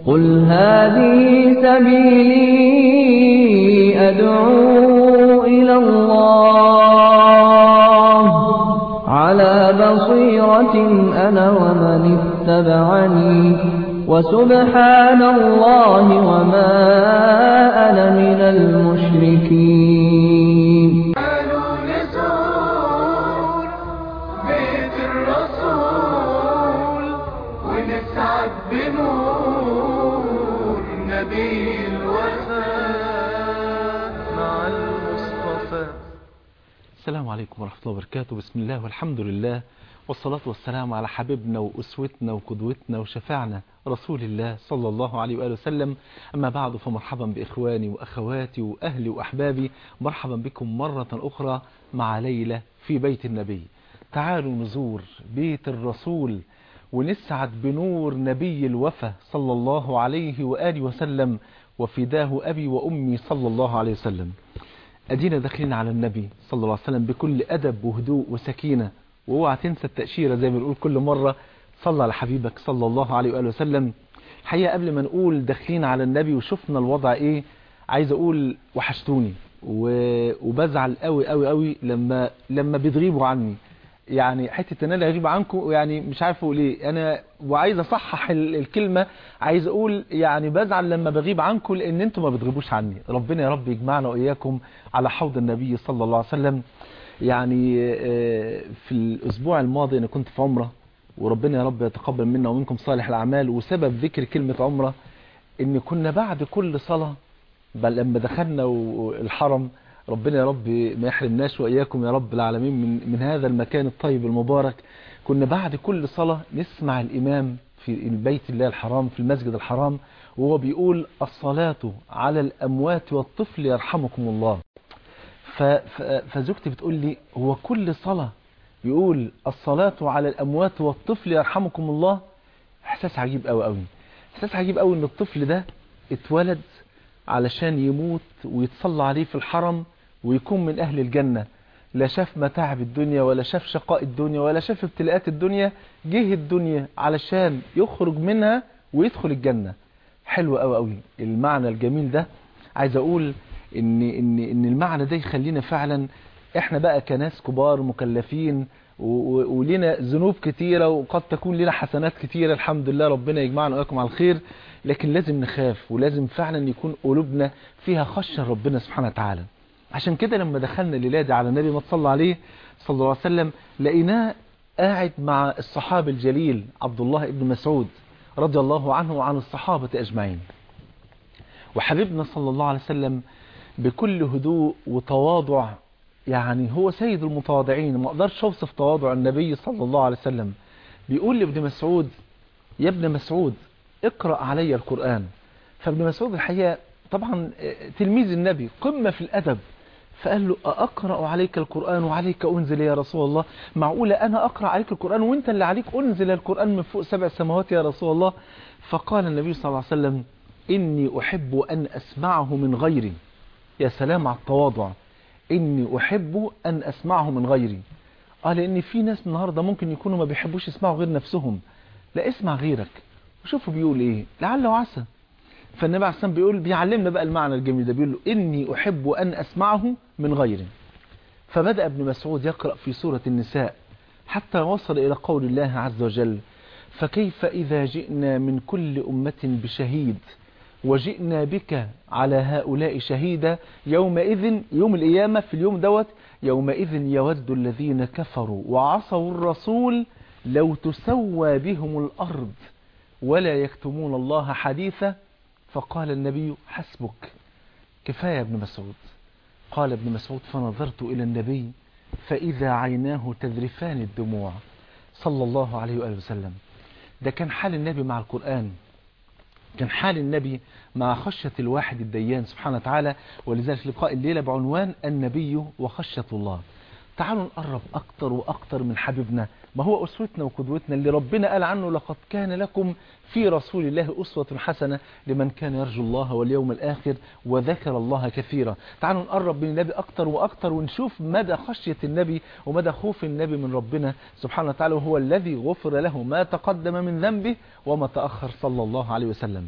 قل هذه سبيلي أدعو إلى الله على بصيرة أنا ومن اتبعني وسبحان الله وما أنا من المشركين قالوا نزور بيت الرسول ونسعد بنور نبي الوفاء مع المصطفى السلام عليكم ورحمة الله وبركاته بسم الله والحمد لله والصلاة والسلام على حبيبنا وأسوتنا وقدوتنا وشفاعنا رسول الله صلى الله عليه وآله وسلم أما بعد فمرحبا بإخواني وأخواتي وأهلي وأحبابي مرحبا بكم مرة أخرى مع ليلة في بيت النبي تعالوا نزور بيت الرسول ونسعد بنور نبي الوفا صلى الله عليه وآله وسلم وفداه أبي وأمي صلى الله عليه وسلم أدينا داخلين على النبي صلى الله عليه وسلم بكل أدب وهدوء وسكينة واوعى تنسى التأشيرة زي ما بنقول كل مرة صلى على حبيبك صلى الله عليه وآله وسلم الحقيقة قبل ما نقول داخلين على النبي وشفنا الوضع ايه عايز اقول وحشتوني و- وبزعل قوي قوي قوي لما لما بتغيبوا عني يعني حته ان انا اغيب عنكم يعني مش عارف اقول ايه انا وعايز اصحح ال- الكلمه عايز اقول يعني بزعل لما بغيب عنكم لان انتم ما بتغيبوش عني ربنا يا رب يجمعنا واياكم على حوض النبي صلى الله عليه وسلم يعني آه، في الاسبوع الماضي انا كنت في عمره وربنا يا رب يتقبل منا ومنكم صالح الاعمال وسبب ذكر كلمه عمره ان كنا بعد كل صلاه بل لما دخلنا و- الحرم ربنا يا رب ما يحرمناش واياكم يا رب العالمين من من هذا المكان الطيب المبارك كنا بعد كل صلاه نسمع الامام في البيت الله الحرام في المسجد الحرام وهو بيقول الصلاه على الاموات والطفل يرحمكم الله ف- ف- فزوجتي بتقول لي هو كل صلاة بيقول الصلاة على الأموات والطفل يرحمكم الله إحساس عجيب قوي قوي إحساس عجيب قوي إن الطفل ده اتولد علشان يموت ويتصلى عليه في الحرم ويكون من أهل الجنة لا شاف متاعب الدنيا ولا شاف شقاء الدنيا ولا شاف ابتلاءات الدنيا جه الدنيا علشان يخرج منها ويدخل الجنة حلو قوي قوي المعنى الجميل ده عايز اقول ان ان ان المعنى ده يخلينا فعلا احنا بقى كناس كبار مكلفين و- و- ولينا ذنوب كتيرة وقد تكون لنا حسنات كتيرة الحمد لله ربنا يجمعنا وإياكم على الخير لكن لازم نخاف ولازم فعلا يكون قلوبنا فيها خشية ربنا سبحانه وتعالى عشان كده لما دخلنا الليلة دي على النبي ما تصلى عليه صلى الله عليه وسلم لقيناه قاعد مع الصحابي الجليل عبد الله بن مسعود رضي الله عنه وعن الصحابة أجمعين وحبيبنا صلى الله عليه وسلم بكل هدوء وتواضع يعني هو سيد المتواضعين ما اقدرش اوصف تواضع النبي صلى الله عليه وسلم بيقول لابن مسعود يا ابن مسعود اقرأ علي القرآن فابن مسعود الحقيقة طبعا آه، تلميذ النبي قمة في الأدب فقال له أقرأ عليك القرآن وعليك أنزل يا رسول الله معقولة أنا أقرأ عليك القرآن وأنت اللي عليك أنزل القرآن من فوق سبع سماوات يا رسول الله فقال النبي صلى الله عليه وسلم إني أحب أن أسمعه من غيري يا سلام على التواضع إني أحب أن أسمعه من غيري قال لأن في ناس النهاردة ممكن يكونوا ما بيحبوش يسمعوا غير نفسهم لا اسمع غيرك وشوفوا بيقول إيه لعل وعسى فالنبي عليه الصلاة بيقول بيعلمنا بقى المعنى الجميل ده بيقول له إني أحب أن أسمعه من غيري فبدأ ابن مسعود يقرأ في سورة النساء حتى وصل إلى قول الله عز وجل فكيف إذا جئنا من كل أمة بشهيد وجئنا بك على هؤلاء شهيدا يومئذ يوم القيامة في اليوم دوت يومئذ يود الذين كفروا وعصوا الرسول لو تسوى بهم الأرض ولا يكتمون الله حديثا فقال النبي حسبك كفاية يا ابن مسعود قال ابن مسعود فنظرت إلى النبي فإذا عيناه تذرفان الدموع صلى الله عليه وآله وسلم ده كان حال النبي مع القرآن كان حال النبي مع خشية الواحد الديان سبحانه وتعالى ولذلك لقاء الليلة بعنوان النبي وخشية الله تعالوا نقرب أكتر وأكتر من حبيبنا ما هو أسوتنا وقدوتنا اللي ربنا قال عنه لقد كان لكم في رسول الله أسوة حسنة لمن كان يرجو الله واليوم الآخر وذكر الله كثيرا تعالوا نقرب من النبي أكتر وأكتر ونشوف مدى خشية النبي ومدى خوف النبي من ربنا سبحانه وتعالى وهو الذي غفر له ما تقدم من ذنبه وما تأخر صلى الله عليه وسلم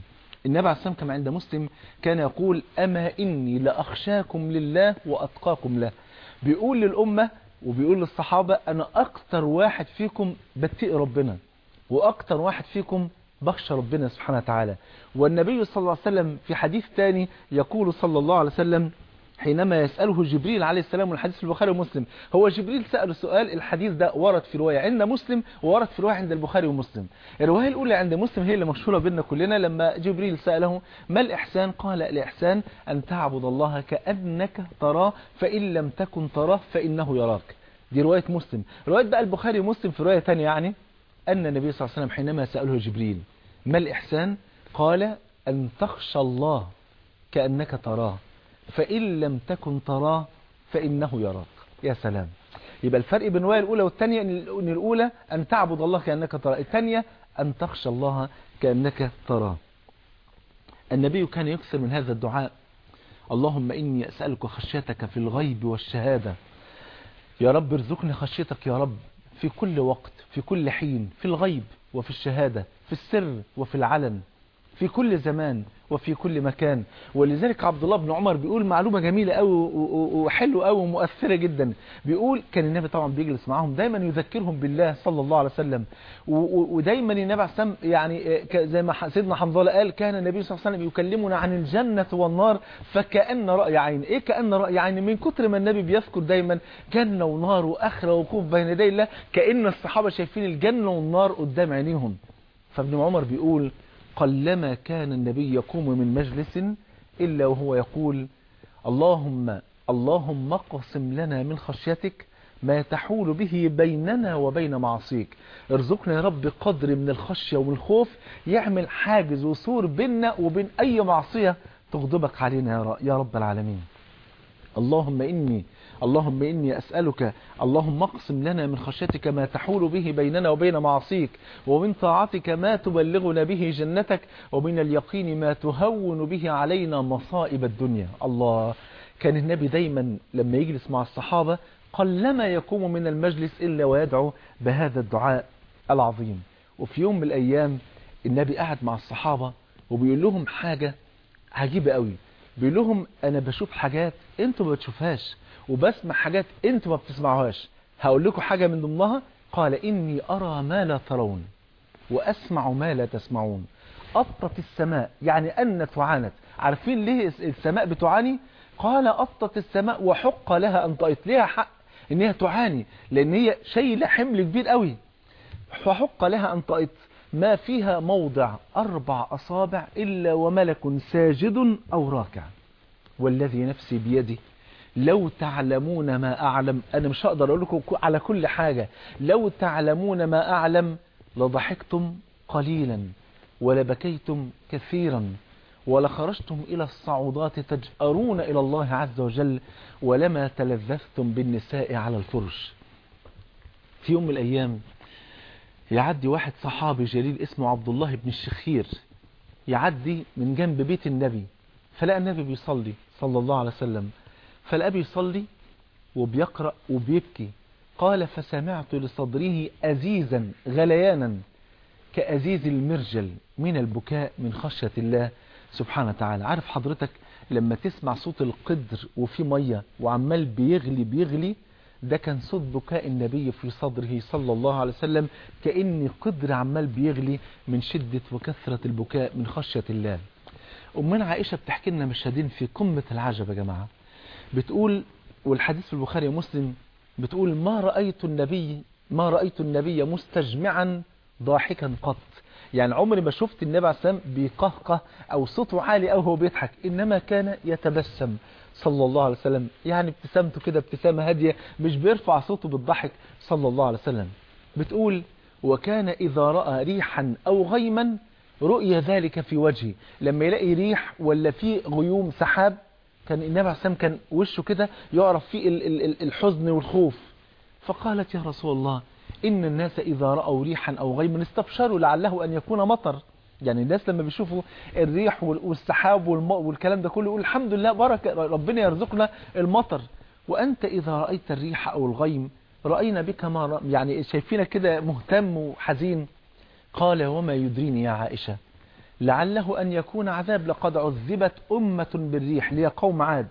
النبي عليه السلام كما عند مسلم كان يقول أما إني لأخشاكم لله وأتقاكم له بيقول للأمة وبيقول للصحابة أنا أكتر واحد فيكم بتقي ربنا وأكتر واحد فيكم بخشى ربنا سبحانه وتعالى والنبي صلى الله عليه وسلم في حديث ثاني يقول صلى الله عليه وسلم حينما يسأله جبريل عليه السلام والحديث في البخاري ومسلم هو جبريل سأله سؤال الحديث ده ورد في رواية عند مسلم وورد في رواية عند البخاري ومسلم الرواية الأولى عند مسلم هي اللي مشهورة بيننا كلنا لما جبريل سأله ما الإحسان قال الإحسان أن تعبد الله كأنك تراه فإن لم تكن تراه فإنه يراك دي رواية مسلم رواية بقى البخاري ومسلم في رواية ثانية يعني أن النبي صلى الله عليه وسلم حينما سأله جبريل ما الإحسان قال أن تخشى الله كأنك تراه فإن لم تكن تراه فإنه يراك يا سلام يبقى الفرق بين الرواية الأولى والثانية أن الأولى أن تعبد الله كأنك تراه الثانية أن تخشى الله كأنك تراه النبي كان يكثر من هذا الدعاء اللهم إني أسألك خشيتك في الغيب والشهادة يا رب ارزقني خشيتك يا رب في كل وقت في كل حين في الغيب وفي الشهادة في السر وفي العلن في كل زمان وفي كل مكان ولذلك عبد الله بن عمر بيقول معلومة جميلة قوي وحلوة قوي ومؤثرة جدا بيقول كان النبي طبعا بيجلس معاهم دايما يذكرهم بالله صلى الله عليه وسلم ودايما النبي عليه السلام يعني زي ما سيدنا حنظله قال كان النبي صلى الله عليه وسلم يكلمنا عن الجنة والنار فكأن رأي عين ايه كأن رأي عين من كتر ما النبي بيذكر دايما جنة ونار وآخرة وقوف بين يدي الله كأن الصحابة شايفين الجنة والنار قدام عينيهم فابن عمر بيقول قلما كان النبي يقوم من مجلس إلا وهو يقول اللهم اللهم اقسم لنا من خشيتك ما تحول به بيننا وبين معصيك ارزقنا يا رب قدر من الخشية ومن الخوف يعمل حاجز وسور بيننا وبين أي معصية تغضبك علينا يا رب العالمين اللهم إني اللهم إني أسألك اللهم اقسم لنا من خشيتك ما تحول به بيننا وبين معصيك ومن طاعتك ما تبلغنا به جنتك ومن اليقين ما تهون به علينا مصائب الدنيا الله كان النبي دايما لما يجلس مع الصحابة قلما يقوم من المجلس إلا ويدعو بهذا الدعاء العظيم وفي يوم من الأيام النبي قعد مع الصحابة وبيقول لهم حاجة عجيبة قوي بيقول لهم أنا بشوف حاجات أنتوا ما بتشوفهاش وبسمع حاجات انتوا ما بتسمعوهاش هقول لكم حاجة من ضمنها قال إني أرى ما لا ترون وأسمع ما لا تسمعون أطت السماء يعني أن تعانت عارفين ليه السماء بتعاني قال أطت السماء وحق لها أن طأت ليها حق إن هي تعاني لأن هي شايلة حمل كبير قوي فحق لها أن طأت ما فيها موضع أربع أصابع إلا وملك ساجد أو راكع والذي نفسي بيده لو تعلمون ما أعلم أنا مش هقدر أقول لكم على كل حاجة لو تعلمون ما أعلم لضحكتم قليلا ولبكيتم كثيرا ولخرجتم إلى الصعودات تجأرون إلى الله عز وجل ولما تلذذتم بالنساء على الفرش في يوم من الأيام يعدي واحد صحابي جليل اسمه عبد الله بن الشخير يعدي من جنب بيت النبي فلقى النبي بيصلي صلى الله عليه وسلم فلقى بيصلي وبيقرأ وبيبكي قال فسمعت لصدره أزيزا غليانا كأزيز المرجل من البكاء من خشية الله سبحانه وتعالى عارف حضرتك لما تسمع صوت القدر وفي مية وعمال بيغلي بيغلي ده كان صوت بكاء النبي في صدره صلى الله عليه وسلم كأن قدر عمال بيغلي من شدة وكثرة البكاء من خشية الله أمنا عائشة بتحكي لنا مشهدين في قمة العجب يا جماعة بتقول والحديث في البخاري ومسلم بتقول ما رأيت النبي ما رأيت النبي مستجمعا ضاحكا قط يعني عمري ما شفت النبي عليه السلام بيقهقه أو صوته عالي أو هو بيضحك إنما كان يتبسم صلى الله عليه وسلم يعني ابتسامته كده ابتسامة هادية مش بيرفع صوته بالضحك صلى الله عليه وسلم بتقول وكان إذا رأى ريحا أو غيما رؤية ذلك في وجهه لما يلاقي ريح ولا في غيوم سحاب كان النبي عليه السلام كان وشه كده يعرف فيه الحزن والخوف فقالت يا رسول الله إن الناس إذا رأوا ريحا أو غيما استبشروا لعله أن يكون مطر يعني الناس لما بيشوفوا الريح والسحاب والكلام ده كله يقول الحمد لله بركة ربنا يرزقنا المطر وأنت إذا رأيت الريح أو الغيم رأينا بك ما رأ... يعني شايفينك كده مهتم وحزين قال وما يدريني يا عائشة لعله أن يكون عذاب لقد عذبت أمة بالريح لي قوم عاد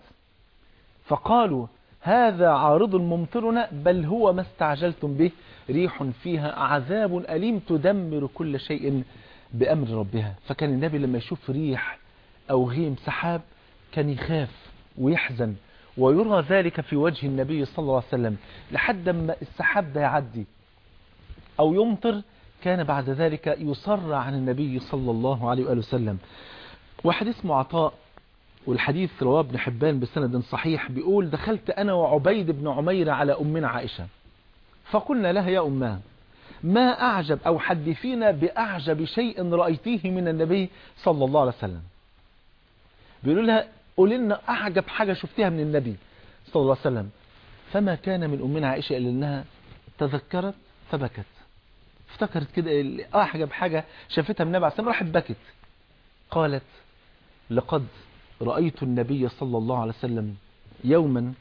فقالوا هذا عارض ممطرنا بل هو ما استعجلتم به ريح فيها عذاب أليم تدمر كل شيء بأمر ربها فكان النبي لما يشوف ريح أو غيم سحاب كان يخاف ويحزن ويرى ذلك في وجه النبي صلى الله عليه وسلم لحد ما السحاب ده يعدي أو يمطر كان بعد ذلك يصر عن النبي صلى الله عليه وآله وسلم واحد اسمه عطاء والحديث رواه ابن حبان بسند صحيح بيقول دخلت أنا وعبيد بن عمير على أمنا عائشة فقلنا لها يا أمها ما أعجب أو حدثينا بأعجب شيء رأيتيه من النبي صلى الله عليه وسلم بيقولوا لها قول لنا أعجب حاجة شفتها من النبي صلى الله عليه وسلم فما كان من أمنا عائشة إلا أنها تذكرت فبكت افتكرت كده أعجب حاجة شافتها من النبي عليه السلام راحت بكت قالت لقد رأيت النبي صلى الله عليه وسلم يوما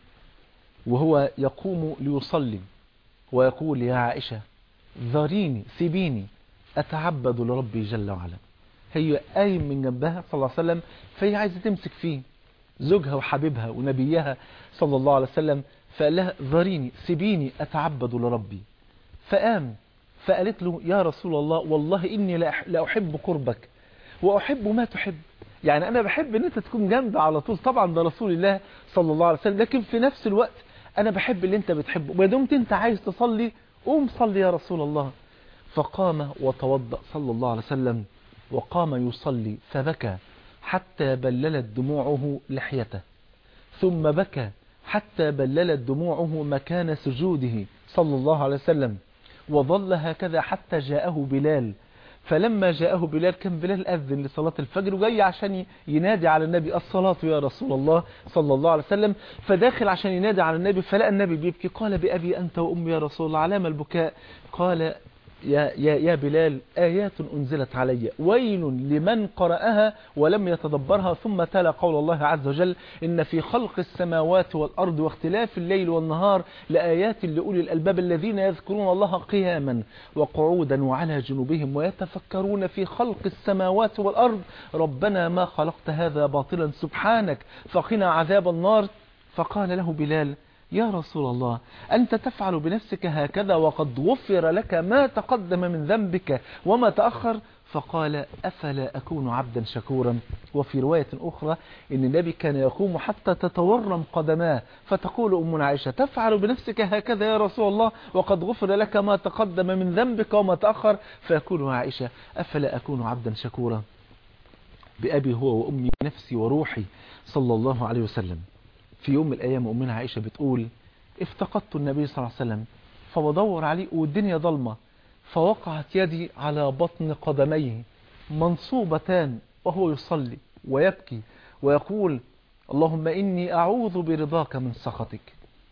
وهو يقوم ليصلي ويقول يا عائشة ذريني سيبيني أتعبد لربي جل وعلا هي قايم من جنبها صلى الله عليه وسلم فهي عايزة تمسك فيه زوجها وحبيبها ونبيها صلى الله عليه وسلم فقال لها ذريني سيبيني أتعبد لربي فقام فقالت له يا رسول الله والله إني لا أحب قربك وأحب ما تحب يعني أنا بحب أن أنت تكون جنبي على طول طبعا ده رسول الله صلى الله عليه وسلم لكن في نفس الوقت أنا بحب اللي أنت بتحبه ما دمت أنت عايز تصلي قوم صلي يا رسول الله فقام وتوضأ صلى الله عليه وسلم وقام يصلي فبكى حتى بللت دموعه لحيته ثم بكى حتى بللت دموعه مكان سجوده صلى الله عليه وسلم وظل هكذا حتى جاءه بلال فلما جاءه بلال كان بلال أذن لصلاة الفجر وجاي عشان ينادي على النبي الصلاة يا رسول الله صلى الله عليه وسلم فداخل عشان ينادي على النبي فلقى النبي بيبكي قال بأبي أنت وأمي يا رسول الله علام البكاء قال يا, يا, يا بلال آيات أنزلت علي ويل لمن قرأها ولم يتدبرها ثم تلا قول الله عز وجل إن في خلق السماوات والأرض واختلاف الليل والنهار لآيات لأولي الألباب الذين يذكرون الله قياما وقعودا وعلى جنوبهم ويتفكرون في خلق السماوات والأرض ربنا ما خلقت هذا باطلا سبحانك فقنا عذاب النار فقال له بلال يا رسول الله أنت تفعل بنفسك هكذا وقد غفر لك ما تقدم من ذنبك وما تأخر فقال أفلا أكون عبدا شكورا وفي رواية أخرى إن النبي كان يقوم حتى تتورم قدماه فتقول أمنا عائشة تفعل بنفسك هكذا يا رسول الله وقد غفر لك ما تقدم من ذنبك وما تأخر فيقول عائشة أفلا أكون عبدا شكورا بأبي هو وأمي نفسي وروحي صلى الله عليه وسلم في يوم من الأيام أمنا عائشة بتقول افتقدت النبي صلى الله عليه وسلم فبدور عليه والدنيا ضلمة فوقعت يدي على بطن قدميه منصوبتان وهو يصلي ويبكي ويقول اللهم إني أعوذ برضاك من سخطك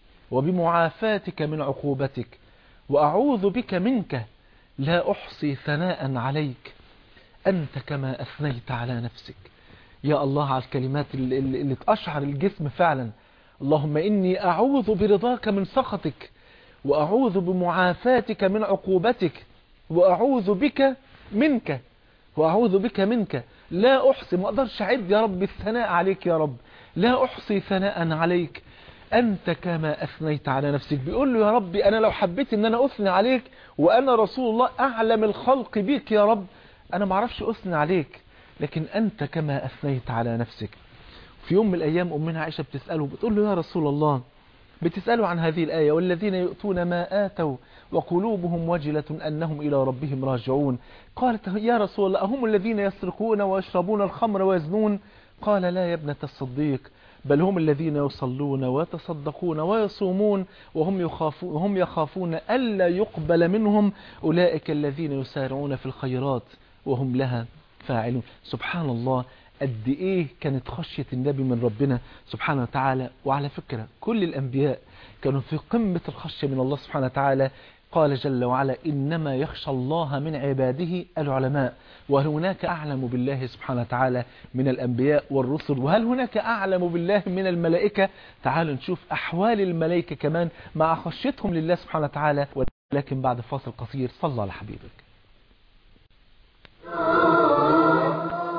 وبمعافاتك من عقوبتك وأعوذ بك منك لا أحصي ثناء عليك أنت كما أثنيت على نفسك يا الله على الكلمات اللي, اللي تأشعر الجسم فعلا اللهم إني أعوذ برضاك من سخطك وأعوذ بمعافاتك من عقوبتك وأعوذ بك منك وأعوذ بك منك لا أحصي ما أقدرش أعد يا رب الثناء عليك يا رب لا أحصي ثناء عليك أنت كما أثنيت على نفسك بيقول له يا ربي أنا لو حبيت أن أنا أثني عليك وأنا رسول الله أعلم الخلق بيك يا رب أنا ما اعرفش أثني عليك لكن أنت كما أثنيت على نفسك في يوم من الأيام أمنا عائشة بتسأله بتقول له يا رسول الله بتسأله عن هذه الآية والذين يؤتون ما آتوا وقلوبهم وجلة أنهم إلى ربهم راجعون قالت يا رسول الله هم الذين يسرقون ويشربون الخمر ويزنون قال لا يا ابنة الصديق بل هم الذين يصلون ويتصدقون ويصومون وهم يخافون, وهم يخافون ألا يقبل منهم أولئك الذين يسارعون في الخيرات وهم لها فاعلون سبحان الله قد ايه كانت خشية النبي من ربنا سبحانه وتعالى وعلى فكرة كل الانبياء كانوا في قمة الخشية من الله سبحانه وتعالى قال جل وعلا إنما يخشى الله من عباده العلماء وهل هناك أعلم بالله سبحانه وتعالى من الأنبياء والرسل وهل هناك أعلم بالله من الملائكة تعالوا نشوف أحوال الملائكة كمان مع خشيتهم لله سبحانه وتعالى ولكن بعد فاصل قصير صلى على حبيبك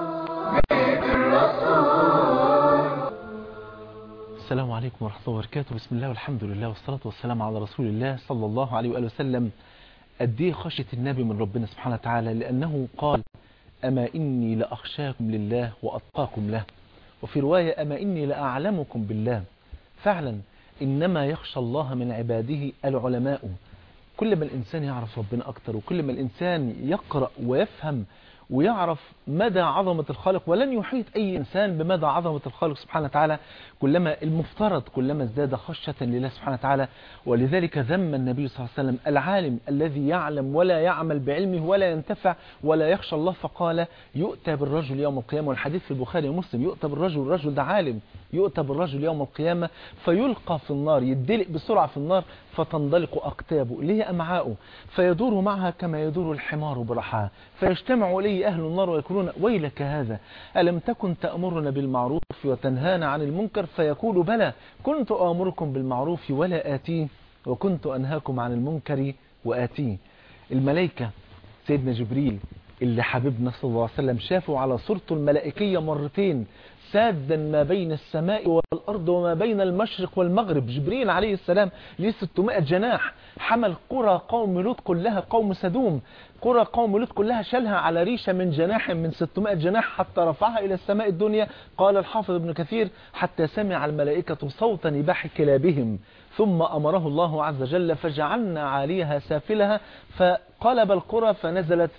عليكم ورحمة الله وبركاته بسم الله والحمد لله والصلاة والسلام على رسول الله صلى الله عليه وآله وسلم قد ايه خشية النبي من ربنا سبحانه وتعالى لأنه قال أما إني لأخشاكم لله وأتقاكم له وفي رواية أما إني لأعلمكم بالله فعلا إنما يخشى الله من عباده العلماء كل ما الإنسان يعرف ربنا أكتر وكل ما الإنسان يقرأ ويفهم ويعرف مدى عظمة الخالق ولن يحيط أي إنسان بمدى عظمة الخالق سبحانه وتعالى كلما المفترض كلما ازداد خشية لله سبحانه وتعالى ولذلك ذم النبي صلى الله عليه وسلم العالم الذي يعلم ولا يعمل بعلمه ولا ينتفع ولا يخشى الله فقال يؤتى بالرجل يوم القيامة والحديث في البخاري ومسلم يؤتى بالرجل الرجل ده عالم يؤتى بالرجل يوم القيامة فيلقى في النار يدلق بسرعة في النار فتندلق أقتابه اللي هي أمعاؤه فيدور معها كما يدور الحمار برحاه فيجتمع إليه أهل النار ويقولون ويلك هذا ألم تكن تأمرنا بالمعروف وتنهانا عن المنكر فيقول بلى كنت آمركم بالمعروف ولا آتيه وكنت أنهاكم عن المنكر وآتيه الملائكة سيدنا جبريل اللي حبيبنا صلى الله عليه وسلم شافه على صورته الملائكية مرتين سادا ما بين السماء والأرض وما بين المشرق والمغرب جبريل عليه السلام ليه 600 جناح حمل قرى قوم لوط كلها قوم سدوم قرى قوم لوط كلها شالها على ريشة من جناح من 600 جناح حتى رفعها إلى السماء الدنيا قال الحافظ ابن كثير حتى سمع الملائكة صوتا نباح كلابهم ثم أمره الله عز وجل فجعلنا عليها سافلها فقلب القرى فنزلت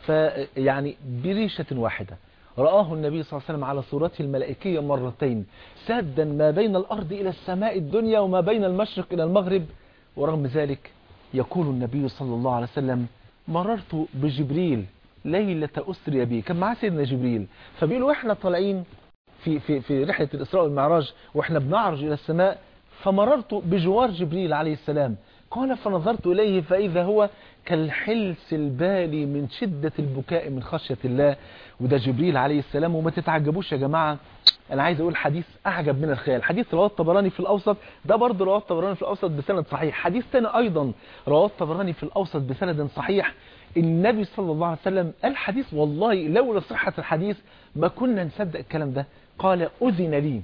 فيعني بريشة واحدة رآه النبي صلى الله عليه وسلم على صورته الملائكية مرتين سادا ما بين الأرض إلى السماء الدنيا وما بين المشرق إلى المغرب ورغم ذلك يقول النبي صلى الله عليه وسلم مررت بجبريل ليلة أسري بي كان معاه سيدنا جبريل فبيقول واحنا طالعين في, في, في رحلة الإسراء والمعراج واحنا بنعرج إلى السماء فمررت بجوار جبريل عليه السلام قال فنظرت إليه فإذا هو كالحلس البالي من شدة البكاء من خشية الله وده جبريل عليه السلام وما تتعجبوش يا جماعة أنا عايز أقول حديث أعجب من الخيال حديث رواه الطبراني في الأوسط ده برضه رواه الطبراني في الأوسط بسند صحيح حديث تاني أيضا رواه الطبراني في الأوسط بسند صحيح النبي صلى الله عليه وسلم قال حديث والله لولا صحة الحديث ما كنا نصدق الكلام ده قال أذن لي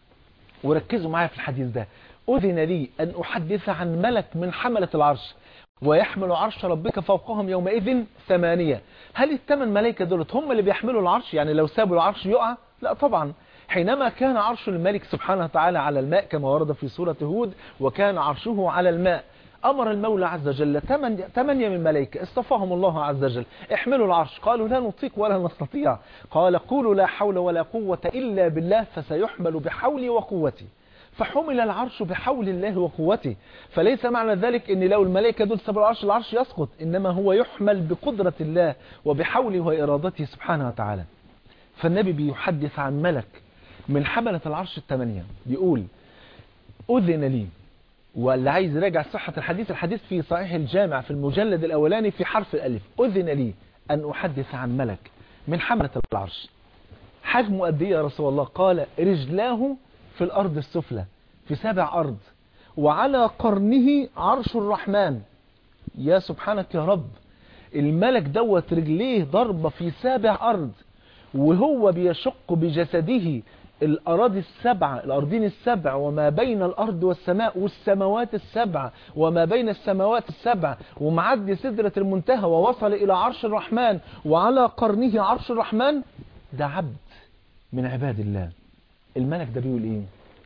وركزوا معايا في الحديث ده أذن لي أن أحدث عن ملك من حملة العرش ويحمل عرش ربك فوقهم يومئذ ثمانية هل الثمان ملائكة دولت هم اللي بيحملوا العرش يعني لو سابوا العرش يقع لا طبعا حينما كان عرش الملك سبحانه وتعالى على الماء كما ورد في سورة هود وكان عرشه على الماء أمر المولى عز وجل ثمانية من ملائكة اصطفاهم الله عز وجل احملوا العرش قالوا لا نطيق ولا نستطيع قال قولوا لا حول ولا قوة إلا بالله فسيحمل بحولي وقوتي فحمل العرش بحول الله وقوته فليس معنى ذلك ان لو الملائكة دول سبوا العرش العرش يسقط انما هو يحمل بقدرة الله وبحوله وارادته سبحانه وتعالى فالنبي بيحدث عن ملك من حملة العرش الثمانية بيقول أذن لي واللي عايز يراجع صحة الحديث الحديث في صحيح الجامع في المجلد الأولاني في حرف الألف أذن لي أن أحدث عن ملك من حملة العرش حجمه قد ايه يا رسول الله قال رجلاه في الأرض السفلى في سابع أرض وعلى قرنه عرش الرحمن يا سبحانك يا رب الملك دوت رجليه ضربة في سابع أرض وهو بيشق بجسده الأراضي السبعة الأرضين السبع وما بين الأرض والسماء والسماوات السبع وما بين السماوات السبع ومعدي سدرة المنتهى ووصل إلى عرش الرحمن وعلى قرنه عرش الرحمن ده عبد من عباد الله الملك ده بيقول ايه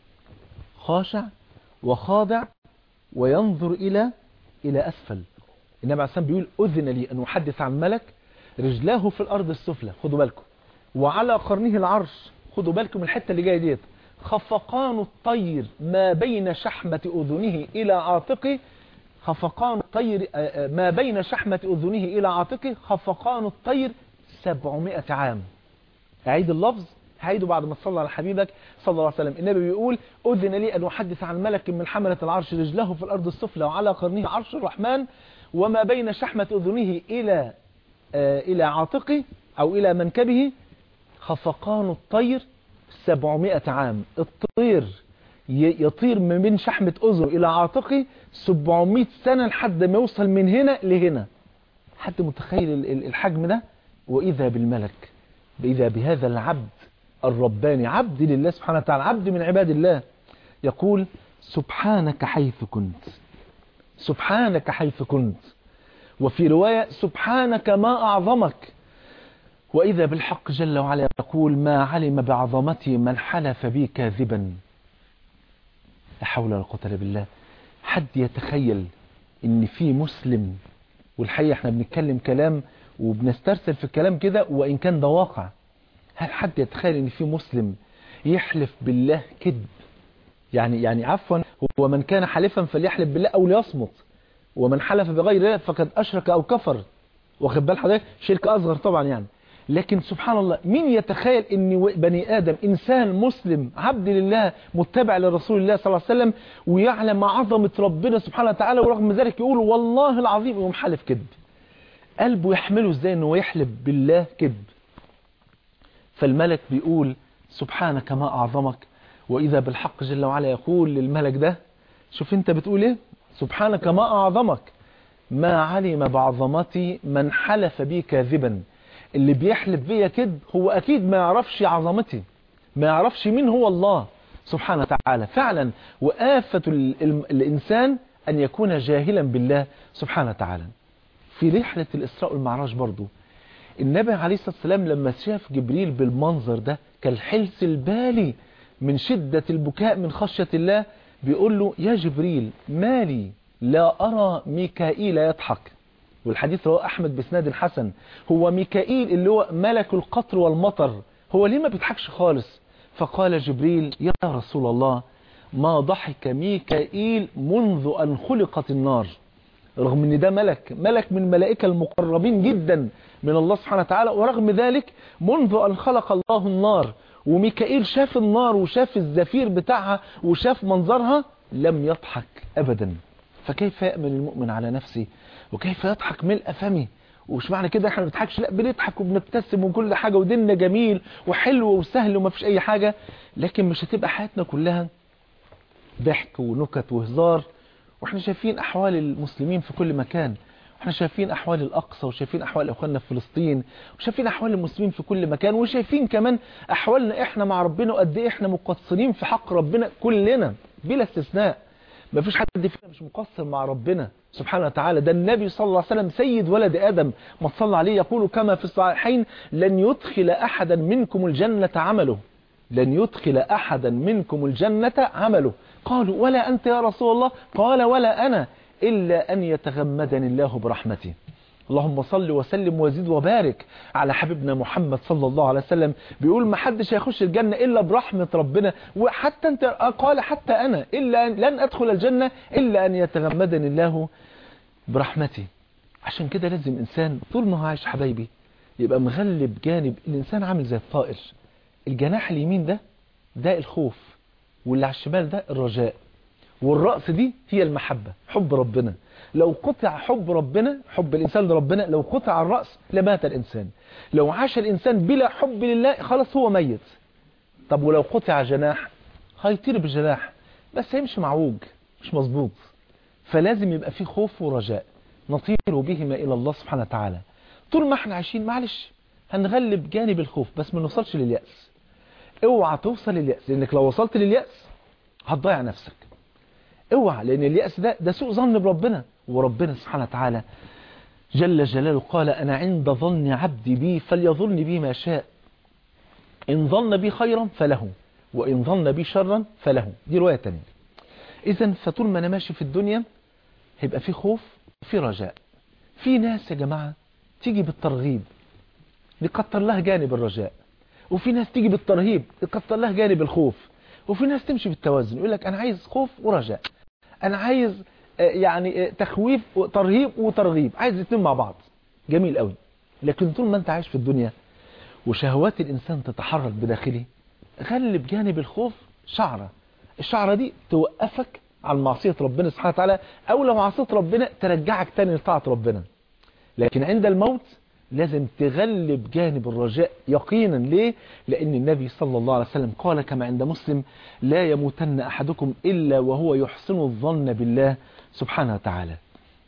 خاشع وخاضع وينظر الى الى اسفل النبي عليه الصلاه بيقول اذن لي ان احدث عن ملك رجلاه في الارض السفلى خدوا بالكم وعلى قرنه العرش خدوا بالكم من الحته اللي جايه ديت خفقان الطير ما بين شحمه اذنه الى عاتقه خفقان الطير ما بين شحمه اذنه الى عاتقه خفقان الطير 700 عام اعيد اللفظ هعيده بعد ما تصلى على حبيبك صلى الله عليه وسلم النبي بيقول أذن لي أن أحدث عن ملك من حملة العرش رجله في الأرض السفلى وعلى قرنه عرش الرحمن وما بين شحمة أذنه إلى آه إلى عاتقه أو إلى منكبه خفقان الطير 700 عام الطير يطير من بين شحمة أذنه إلى عاتقه 700 سنة لحد ما يوصل من هنا لهنا حد متخيل الحجم ده وإذا بالملك إذا بهذا العبد الرباني عبد لله سبحانه وتعالى عبد من عباد الله يقول سبحانك حيث كنت سبحانك حيث كنت وفي رواية سبحانك ما أعظمك وإذا بالحق جل وعلا يقول ما علم بعظمتي من حلف بي كاذبا لا حول ولا قوة إلا بالله حد يتخيل ان في مسلم والحقيقة احنا بنتكلم كلام وبنسترسل في الكلام كده وإن كان ده واقع هل حد يتخيل ان في مسلم يحلف بالله كذب يعني يعني عفوا هو من كان حلفا فليحلف بالله او ليصمت ومن حلف بغير الله فقد اشرك او كفر واخد بال حضرتك شرك اصغر طبعا يعني لكن سبحان الله مين يتخيل ان بني ادم انسان مسلم عبد لله متبع لرسول الله صلى الله عليه وسلم ويعلم عظمه ربنا سبحانه وتعالى ورغم ذلك يقول والله العظيم يقوم حلف كذب قلبه يحمله ازاي انه يحلف بالله كذب فالملك بيقول سبحانك ما أعظمك وإذا بالحق جل وعلا يقول للملك ده شوف انت بتقول ايه سبحانك ما أعظمك ما علم بعظمتي من حلف بي كاذبا اللي بيحلف بيا كذب هو أكيد ما يعرفش عظمتي ما يعرفش مين هو الله سبحانه وتعالى فعلا وآفة ال- ال- الإنسان أن يكون جاهلا بالله سبحانه وتعالى في رحلة الإسراء والمعراج برضو النبي عليه الصلاة والسلام لما شاف جبريل بالمنظر ده كالحلس البالي من شدة البكاء من خشية الله بيقول له يا جبريل مالي لا أرى ميكائيل يضحك والحديث رواه أحمد بسناد الحسن هو ميكائيل اللي هو ملك القطر والمطر هو ليه ما بيضحكش خالص فقال جبريل يا رسول الله ما ضحك ميكائيل منذ أن خلقت النار رغم ان ده ملك ملك من الملائكة المقربين جدا من الله سبحانه وتعالى ورغم ذلك منذ أن خلق الله النار وميكائيل شاف النار وشاف الزفير بتاعها وشاف منظرها لم يضحك أبدا فكيف يأمن المؤمن على نفسه وكيف يضحك ملء فمه ومش معنى كده احنا ما بنضحكش لا بنضحك وبنبتسم وكل حاجة وديننا جميل وحلو وسهل وما فيش اي حاجة لكن مش هتبقى حياتنا كلها ضحك ونكت وهزار واحنا شايفين احوال المسلمين في كل مكان احنا شايفين احوال الاقصى وشايفين احوال اخواننا في فلسطين وشايفين احوال المسلمين في كل مكان وشايفين كمان احوالنا احنا مع ربنا وقد ايه احنا مقصرين في حق ربنا كلنا بلا استثناء ما فيش حد فينا مش مقصر مع ربنا سبحانه وتعالى ده النبي صلى الله عليه وسلم سيد ولد ادم ما صلى عليه يقول كما في الصحيحين لن يدخل احدا منكم الجنه عمله لن يدخل أحدا منكم الجنة عمله قالوا ولا أنت يا رسول الله قال ولا أنا إلا أن يتغمدني الله برحمته اللهم صل وسلم وزد وبارك على حبيبنا محمد صلى الله عليه وسلم بيقول ما حدش هيخش الجنة إلا برحمة ربنا وحتى أنت قال حتى أنا إلا أن لن أدخل الجنة إلا أن يتغمدني الله برحمته عشان كده لازم إنسان طول ما هو عايش حبايبي يبقى مغلب جانب الإنسان عامل زي الطائر الجناح اليمين ده ده الخوف واللي على الشمال ده الرجاء والرأس دي هي المحبة حب ربنا لو قطع حب ربنا حب الإنسان لربنا لو قطع الرأس لمات الإنسان لو عاش الإنسان بلا حب لله خلاص هو ميت طب ولو قطع جناح هيطير بجناح بس هيمشي معوج مش مظبوط فلازم يبقى في خوف ورجاء نطير بهما إلى الله سبحانه وتعالى طول ما احنا عايشين معلش هنغلب جانب الخوف بس ما نوصلش لليأس اوعى توصل لليأس لانك لو وصلت لليأس هتضيع نفسك اوعى لان اليأس ده ده سوء ظن بربنا وربنا سبحانه وتعالى جل جلاله قال انا عند ظن عبدي بي فليظن بي ما شاء ان ظن بي خيرا فله وان ظن بي شرا فله دي رواية تانية اذا فطول ما انا ماشي في الدنيا هيبقى في خوف وفي رجاء في ناس يا جماعة تيجي بالترغيب نكتر لها جانب الرجاء وفي ناس تيجي بالترهيب نكتر لها جانب الخوف وفي ناس تمشي بالتوازن يقول لك انا عايز خوف ورجاء انا عايز آه، يعني آه، تخويف وترهيب وترغيب عايز الاثنين مع بعض جميل قوي لكن طول ما انت عايش في الدنيا وشهوات الانسان تتحرك بداخله غلب جانب الخوف شعرة الشعرة دي توقفك عن معصية ربنا سبحانه وتعالى او لو معصية ربنا ترجعك تاني لطاعة ربنا لكن عند الموت لازم تغلب جانب الرجاء يقينا ليه لأن النبي صلى الله عليه وسلم قال كما عند مسلم لا يموتن أحدكم إلا وهو يحسن الظن بالله سبحانه وتعالى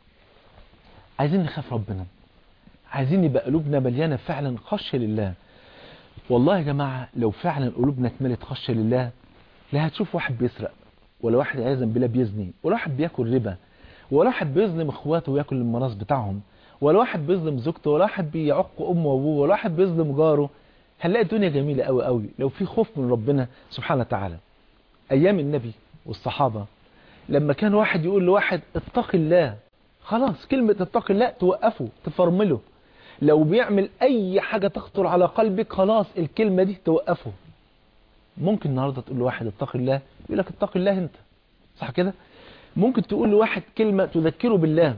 عايزين نخاف ربنا عايزين يبقى قلوبنا مليانة فعلا خشية لله والله يا جماعة لو فعلا قلوبنا اتملت خشية لله لا هتشوف واحد بيسرق ولا واحد عياذا بالله بيزني ولا واحد بياكل ربا ولا واحد بيظلم اخواته وياكل الميراث بتاعهم ولا واحد بيظلم زوجته ولا واحد بيعق امه وابوه ولا واحد بيظلم جاره هنلاقي الدنيا جميله قوي قوي لو في خوف من ربنا سبحانه وتعالى ايام النبي والصحابه لما كان واحد يقول لواحد اتق الله خلاص كلمه اتق الله توقفه تفرمله لو بيعمل اي حاجه تخطر على قلبك خلاص الكلمه دي توقفه ممكن النهارده تقول لواحد اتق الله يقول لك اتق الله انت صح كده ممكن تقول لواحد كلمة تذكره بالله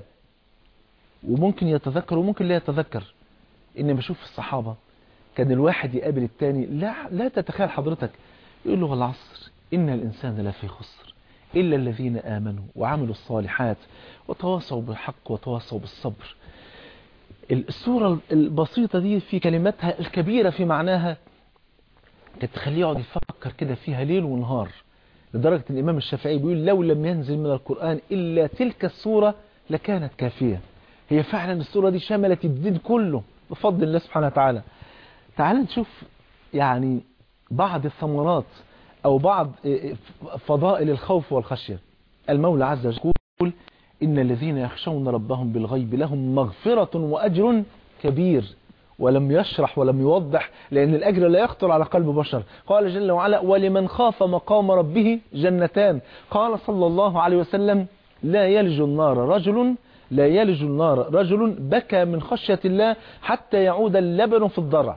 وممكن يتذكر وممكن لا يتذكر إني بشوف الصحابة كان الواحد يقابل التاني لا لا تتخيل حضرتك يقول له والعصر إن الإنسان لفي خسر إلا الذين آمنوا وعملوا الصالحات وتواصوا بالحق وتواصوا بالصبر الصورة البسيطة دي في كلماتها الكبيرة في معناها كانت تخليه يقعد يفكر كده فيها ليل ونهار لدرجة الإمام الشافعي بيقول لو لم ينزل من القرآن إلا تلك السورة لكانت كافية هي فعلا السورة دي شملت الدين كله بفضل الله سبحانه وتعالى تعال نشوف يعني بعض الثمرات أو بعض فضائل الخوف والخشية المولى عز وجل يقول إن الذين يخشون ربهم بالغيب لهم مغفرة وأجر كبير ولم يشرح ولم يوضح لأن الأجر لا يخطر على قلب بشر قال جل وعلا ولمن خاف مقام ربه جنتان قال صلى الله عليه وسلم لا يلج النار رجل لا يلج النار رجل بكى من خشية الله حتى يعود اللبن في الضرع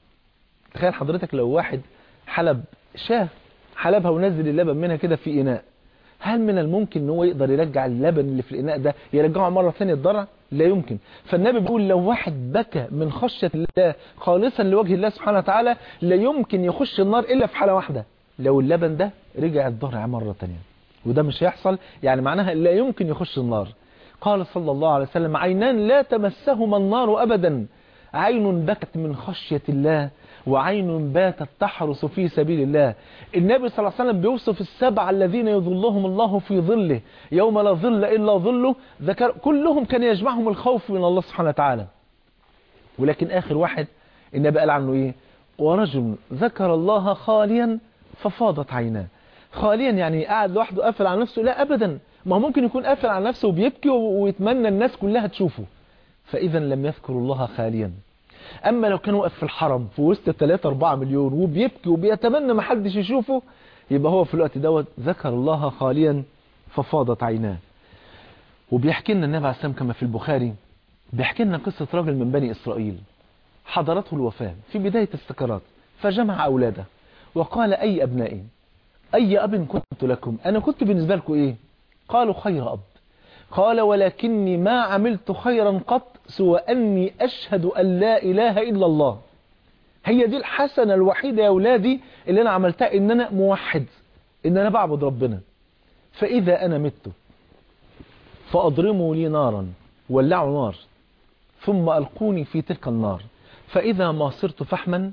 تخيل حضرتك لو واحد حلب شاه حلبها ونزل اللبن منها كده في إناء هل من الممكن ان هو يقدر يرجع اللبن اللي في الإناء ده يرجعه مرة ثانية الضرع لا يمكن فالنبي بيقول لو واحد بكى من خشية الله خالصا لوجه الله سبحانه وتعالى لا يمكن يخش النار إلا في حالة واحدة لو اللبن ده رجع الضرع مرة ثانية وده مش هيحصل يعني معناها لا يمكن يخش النار قال صلى الله عليه وسلم عينان لا تمسهما النار أبدا عين بكت من خشية الله وعين باتت تحرس في سبيل الله النبي صلى الله عليه وسلم بيوصف السبع الذين يظلهم الله في ظله يوم لا ظل إلا ظله ذكر كلهم كان يجمعهم الخوف من الله سبحانه وتعالى ولكن آخر واحد النبي قال عنه إيه ورجل ذكر الله خاليا ففاضت عيناه خاليا يعني قاعد لوحده قافل على نفسه لا أبدا ما هو ممكن يكون قافل على نفسه وبيبكي ويتمنى الناس كلها تشوفه فإذا لم يذكر الله خاليا أما لو كان واقف في الحرم في وسط 3 4 مليون وبيبكي وبيتمنى ما حدش يشوفه يبقى هو في الوقت دوت ذكر الله خاليا ففاضت عيناه وبيحكي لنا النبي عليه السلام كما في البخاري بيحكي لنا قصة راجل من بني إسرائيل حضرته الوفاة في بداية السكرات فجمع أولاده وقال أي أبنائي أي أب كنت لكم أنا كنت بالنسبة لكم إيه قالوا خير أب قال ولكني ما عملت خيرا قط سوى أني أشهد أن لا إله إلا الله هي دي الحسنة الوحيدة يا أولادي اللي أنا عملتها إن أنا موحد إن أنا بعبد ربنا فإذا أنا مت فأضرموا لي نارا ولعوا نار ثم ألقوني في تلك النار فإذا ما صرت فحما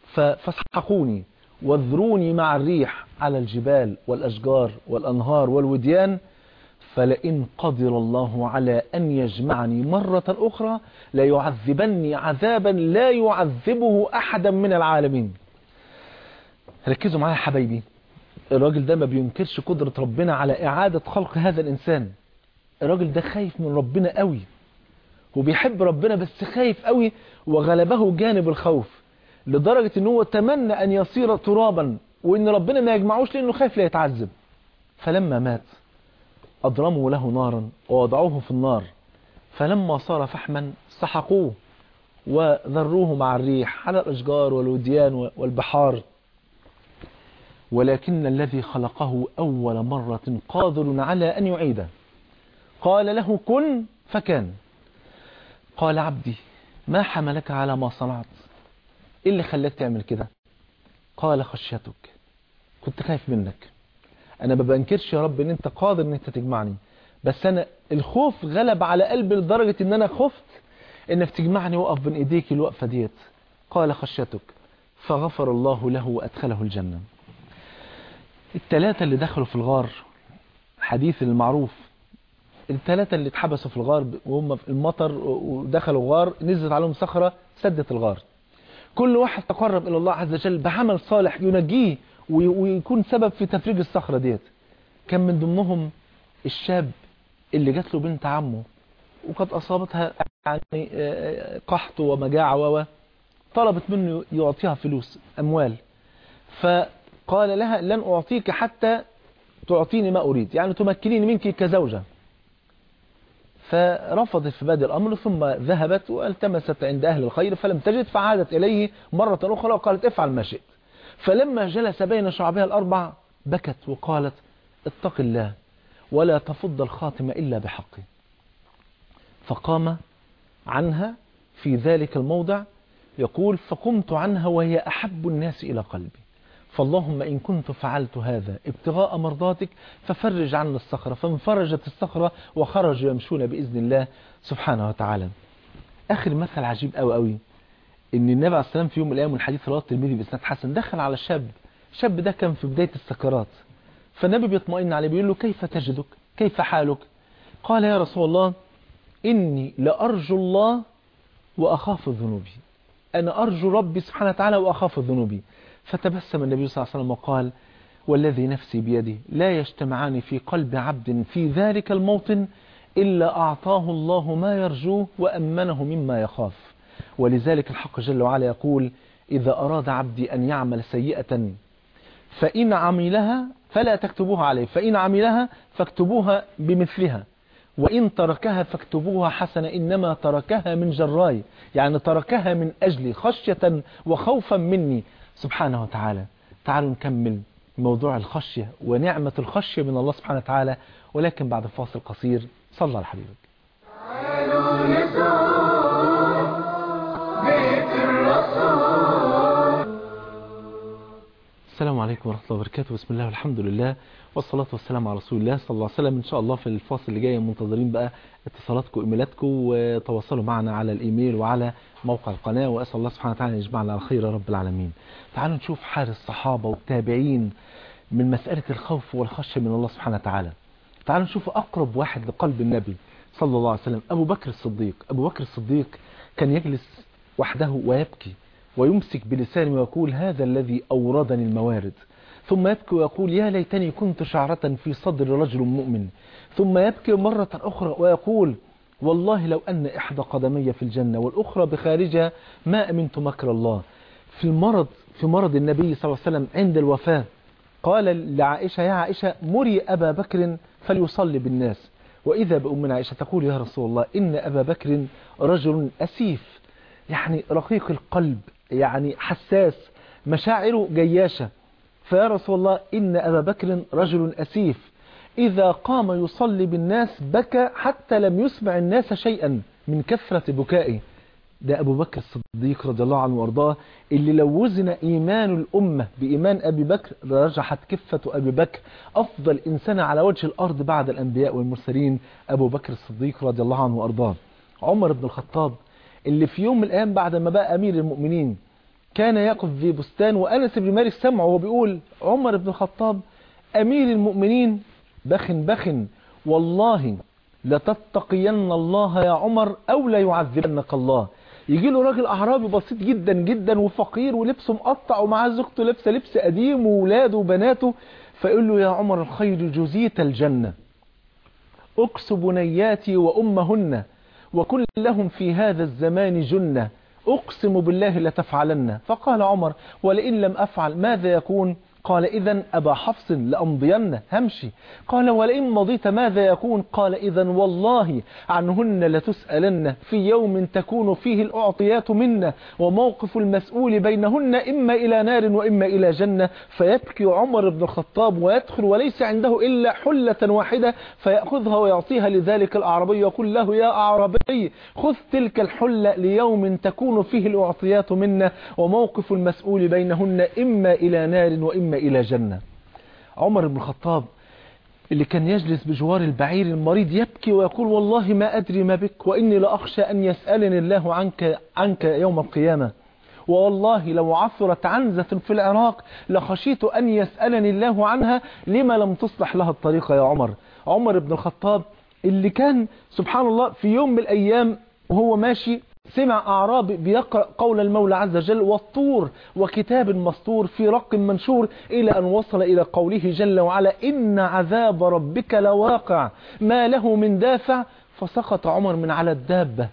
فاسحقوني واذروني مع الريح على الجبال والأشجار والأنهار والوديان فلئن قدر الله على أن يجمعني مرة أخرى لا يعذبني عذابا لا يعذبه أحدا من العالمين ركزوا معايا حبايبي الراجل ده ما بينكرش قدرة ربنا على إعادة خلق هذا الإنسان الراجل ده خايف من ربنا قوي وبيحب ربنا بس خايف قوي وغلبه جانب الخوف لدرجة ان هو تمنى أن يصير ترابا وإن ربنا ما يجمعوش لأنه خايف لا يتعذب فلما مات أضرموا له نارا ووضعوه في النار فلما صار فحما سحقوه وذروه مع الريح على الأشجار والوديان والبحار ولكن الذي خلقه أول مرة قادر على أن يعيده قال له كن فكان قال عبدي ما حملك على ما صنعت إيه اللي خلاك تعمل كده قال خشيتك كنت خايف منك انا ما بنكرش يا رب ان انت قادر ان انت تجمعني بس انا الخوف غلب على قلبي لدرجة ان انا خفت انك تجمعني وقف بين ايديك الوقفة ديت قال خشيتك فغفر الله له وادخله الجنة الثلاثة اللي دخلوا في الغار حديث المعروف الثلاثة اللي اتحبسوا في الغار وهم في المطر ودخلوا غار نزلت عليهم صخرة سدت الغار كل واحد تقرب الى الله عز وجل بعمل صالح ينجيه ويكون سبب في تفريج الصخرة ديت كان من ضمنهم الشاب اللي جات له بنت عمه وقد أصابتها يعني آه، قحط ومجاعة و طلبت منه يعطيها فلوس أموال فقال لها لن أعطيك حتى تعطيني ما أريد يعني تمكنيني منك كزوجة فرفضت في بادئ الأمر ثم ذهبت والتمست عند أهل الخير فلم تجد فعادت إليه مرة أخرى وقالت افعل ما شئت فلما جلس بين شعبها الأربع بكت وقالت اتق الله ولا تفض الخاتم إلا بحقه فقام عنها في ذلك الموضع يقول فقمت عنها وهي أحب الناس إلى قلبي فاللهم إن كنت فعلت هذا ابتغاء مرضاتك ففرج عنا الصخرة فانفرجت الصخرة وخرجوا يمشون بإذن الله سبحانه وتعالى آخر مثل عجيب قوي قوي ان النبي عليه السلام في يوم من الايام والحديث رواه الترمذي باسناد حسن دخل على شاب الشاب ده كان في بدايه السكرات فالنبي بيطمئن عليه بيقول له كيف تجدك كيف حالك قال يا رسول الله اني لارجو الله واخاف ذنوبي انا ارجو ربي سبحانه وتعالى واخاف ذنوبي فتبسم النبي صلى الله عليه وسلم وقال والذي نفسي بيده لا يجتمعان في قلب عبد في ذلك الموطن إلا أعطاه الله ما يرجوه وأمنه مما يخاف ولذلك الحق جل وعلا يقول إذا أراد عبدي أن يعمل سيئة فإن عملها فلا تكتبوها عليه فإن عملها فاكتبوها بمثلها وإن تركها فاكتبوها حسنة إنما تركها من جراي يعني تركها من أجلي خشية وخوفا مني سبحانه وتعالى تعالوا نكمل موضوع الخشية ونعمة الخشية من الله سبحانه وتعالى ولكن بعد فاصل قصير صلى على حبيبك تعالوا نزور بيت الرسول السلام عليكم ورحمة الله وبركاته بسم الله والحمد لله والصلاة والسلام على رسول الله صلى الله عليه وسلم إن شاء الله في الفاصل اللي جاي منتظرين بقى اتصالاتكم وإيميلاتكم وتواصلوا معنا على الإيميل وعلى موقع القناة وأسأل الله سبحانه وتعالى أن يجمعنا على خير يا رب العالمين تعالوا نشوف حال الصحابة والتابعين من مسألة الخوف والخشية من الله سبحانه وتعالى تعالوا نشوف أقرب واحد لقلب النبي صلى الله عليه وسلم أبو بكر الصديق أبو بكر الصديق كان يجلس وحده ويبكي ويمسك بلسانه ويقول هذا الذي أوردني الموارد ثم يبكي ويقول يا ليتني كنت شعرة في صدر رجل مؤمن ثم يبكي مرة أخرى ويقول والله لو أن إحدى قدمي في الجنة والأخرى بخارجها ما أمنت مكر الله في المرض في مرض النبي صلى الله عليه وسلم عند الوفاة قال لعائشة يا عائشة مري أبا بكر فليصلي بالناس وإذا بأمنا عائشة تقول يا رسول الله إن أبا بكر رجل أسيف يعني رقيق القلب يعني حساس مشاعره جياشة فيا رسول الله إن أبا بكر رجل أسيف إذا قام يصلي بالناس بكى حتى لم يسمع الناس شيئا من كثرة بكائه ده أبو بكر الصديق رضي الله عنه وارضاه اللي لو وزن إيمان الأمة بإيمان أبي بكر رجحت كفة أبي بكر أفضل إنسان على وجه الأرض بعد الأنبياء والمرسلين أبو بكر الصديق رضي الله عنه وارضاه عمر بن الخطاب اللي في يوم من الأيام بعد ما بقى أمير المؤمنين كان يقف في بستان وأنس بن مالك سمعه وهو بيقول عمر بن الخطاب أمير المؤمنين بخ بخ والله لتتقين الله يا عمر أو لا يعذبنك الله يجي له راجل أعرابي بسيط جدا جدا وفقير ولبسه مقطع ومعاه زوجته لابسه لبس قديم وولاده وبناته فيقول له يا عمر الخير جزيت الجنة أكس بنياتي وأمهن وكن لهم في هذا الزمان جنة أقسم بالله لتفعلن فقال عمر ولئن لم أفعل ماذا يكون قال إذا أبا حفص لأمضين همشي قال ولئن مضيت ماذا يكون قال إذا والله عنهن لتسألن في يوم تكون فيه الأعطيات منا وموقف المسؤول بينهن إما إلى نار وإما إلى جنة فيبكي عمر بن الخطاب ويدخل وليس عنده إلا حلة واحدة فيأخذها ويعطيها لذلك الأعرابي يقول له يا أعرابي خذ تلك الحلة ليوم تكون فيه الأعطيات منا وموقف المسؤول بينهن إما إلى نار وإما إلى جنة عمر بن الخطاب اللي كان يجلس بجوار البعير المريض يبكي ويقول والله ما أدري ما بك وإني لأخشى أن يسألني الله عنك, عنك يوم القيامة والله لو عثرت عنزة في العراق لخشيت أن يسألني الله عنها لما لم تصلح لها الطريقة يا عمر عمر بن الخطاب اللي كان سبحان الله في يوم من الأيام وهو ماشي سمع أعرابي بيقرأ قول المولى عز وجل والطور وكتاب مسطور في رق منشور إلى أن وصل إلى قوله جل وعلا إن عذاب ربك لواقع ما له من دافع فسقط عمر من على الدابة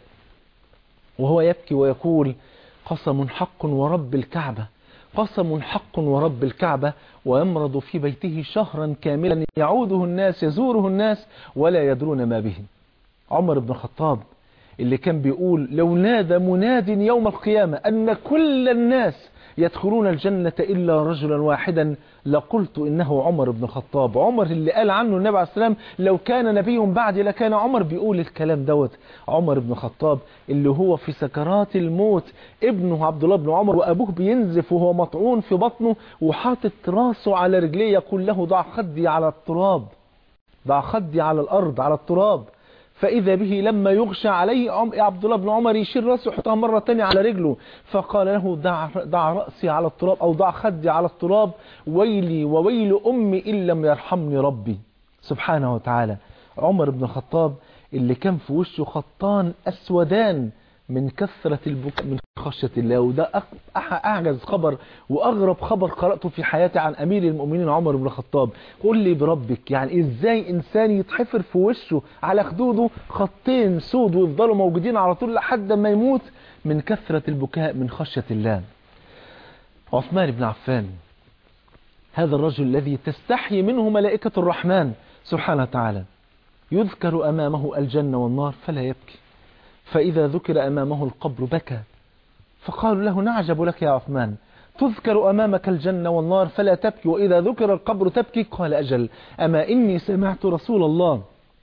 وهو يبكي ويقول قسم حق ورب الكعبة قسم حق ورب الكعبة ويمرض في بيته شهرا كاملا يعوده الناس يزوره الناس ولا يدرون ما به عمر بن الخطاب اللي كان بيقول لو نادى مناد يوم القيامة أن كل الناس يدخلون الجنة إلا رجلا واحدا لقلت إنه عمر بن الخطاب عمر اللي قال عنه النبي عليه السلام لو كان نبي بعد لكان عمر بيقول الكلام دوت عمر بن الخطاب اللي هو في سكرات الموت ابنه عبد الله بن عمر وأبوه بينزف وهو مطعون في بطنه وحاطط راسه على رجليه يقول له ضع خدي على التراب ضع خدي على الأرض على التراب فإذا به لما يغشى عليه عبد الله بن عمر يشيل رأسه يحطها مرة تانية على رجله فقال له دع, دع رأسي على التراب أو ضع خدي على التراب ويلي وويل أمي إن لم يرحمني ربي سبحانه وتعالى عمر بن الخطاب اللي كان في وشه خطان أسودان من كثرة البكاء من خشية الله وده أعجز خبر وأغرب خبر قرأته في حياتي عن أمير المؤمنين عمر بن الخطاب قل لي بربك يعني إزاي إنسان يتحفر في وشه على خدوده خطين سود ويفضلوا موجودين على طول لحد ما يموت من كثرة البكاء من خشية الله عثمان بن عفان هذا الرجل الذي تستحي منه ملائكة الرحمن سبحانه وتعالى يذكر أمامه الجنة والنار فلا يبكي فإذا ذكر أمامه القبر بكى فقالوا له نعجب لك يا عثمان تذكر أمامك الجنة والنار فلا تبكي وإذا ذكر القبر تبكي قال أجل أما إني سمعت رسول الله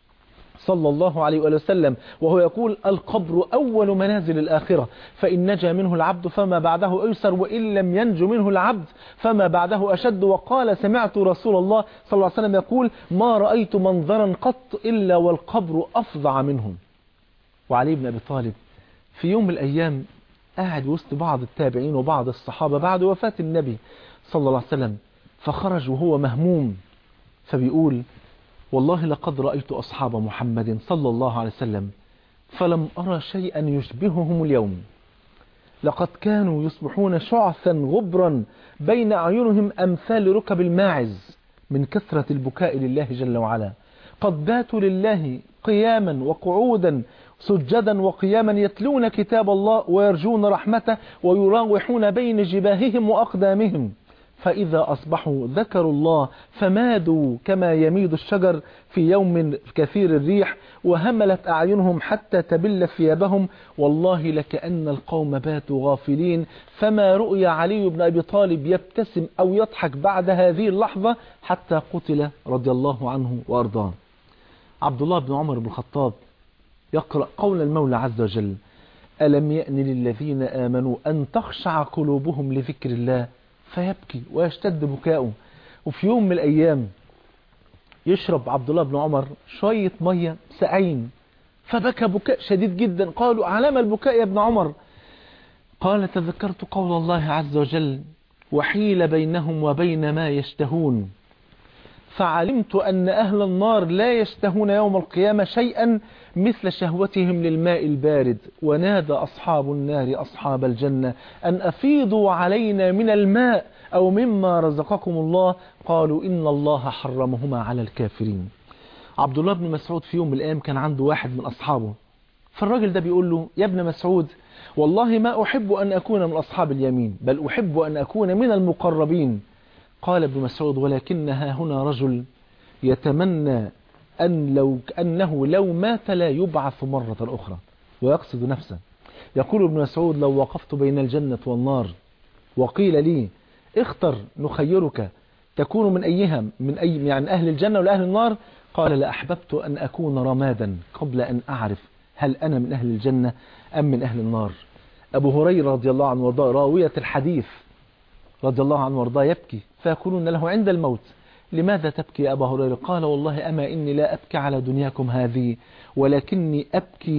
صلى الله عليه وآله وسلم وهو يقول القبر أول منازل الآخرة فإن نجا منه العبد فما بعده أيسر وإن لم ينج منه العبد فما بعده أشد وقال سمعت رسول الله صلى الله عليه وسلم يقول ما رأيت منظرا قط إلا والقبر أفظع منهم وعلي بن أبي طالب في يوم من الأيام قاعد وسط بعض التابعين وبعض الصحابة بعد وفاة النبي صلى الله عليه وسلم فخرج وهو مهموم فبيقول والله لقد رأيت أصحاب محمد صلى الله عليه وسلم فلم أرى شيئا يشبههم اليوم لقد كانوا يصبحون شعثا غبرا بين أعينهم أمثال ركب الماعز من كثرة البكاء لله جل وعلا قد باتوا لله قياما وقعودا سجدا وقياما يتلون كتاب الله ويرجون رحمته ويراوحون بين جباههم وأقدامهم فإذا أصبحوا ذكروا الله فمادوا كما يميد الشجر في يوم كثير الريح وهملت أعينهم حتى تبل ثيابهم والله لكأن القوم باتوا غافلين فما رؤي علي بن أبي طالب يبتسم أو يضحك بعد هذه اللحظة حتى قتل رضي الله عنه وأرضاه عبد الله بن عمر بن الخطاب يقرأ قول المولى عز وجل ألم يأن للذين آمنوا أن تخشع قلوبهم لذكر الله فيبكي ويشتد بكاؤه وفي يوم من الأيام يشرب عبد الله بن عمر شوية مية سقعين فبكى بكاء شديد جدا قالوا علام البكاء يا ابن عمر قال تذكرت قول الله عز وجل وحيل بينهم وبين ما يشتهون فعلمت أن أهل النار لا يشتهون يوم القيامة شيئا مثل شهوتهم للماء البارد ونادى أصحاب النار أصحاب الجنة أن أفيضوا علينا من الماء أو مما رزقكم الله قالوا إن الله حرمهما على الكافرين عبد الله بن مسعود في يوم من الأيام كان عنده واحد من أصحابه فالراجل ده بيقول له يا ابن مسعود والله ما أحب أن أكون من أصحاب اليمين بل أحب أن أكون من المقربين قال ابن مسعود ولكنها هنا رجل يتمنى أن لو أنه لو مات لا يبعث مرة أخرى ويقصد نفسه يقول ابن مسعود لو وقفت بين الجنة والنار وقيل لي اختر نخيرك تكون من أيها من أي يعني أهل الجنة ولا أهل النار قال لأحببت أن أكون رمادا قبل أن أعرف هل أنا من أهل الجنة أم من أهل النار أبو هريرة رضي الله عنه وارضاه راوية الحديث رضي الله عنه وارضاه يبكي فيقولون له عند الموت لماذا تبكي يا أبا هريرة قال والله أما إني لا أبكي على دنياكم هذه ولكني أبكي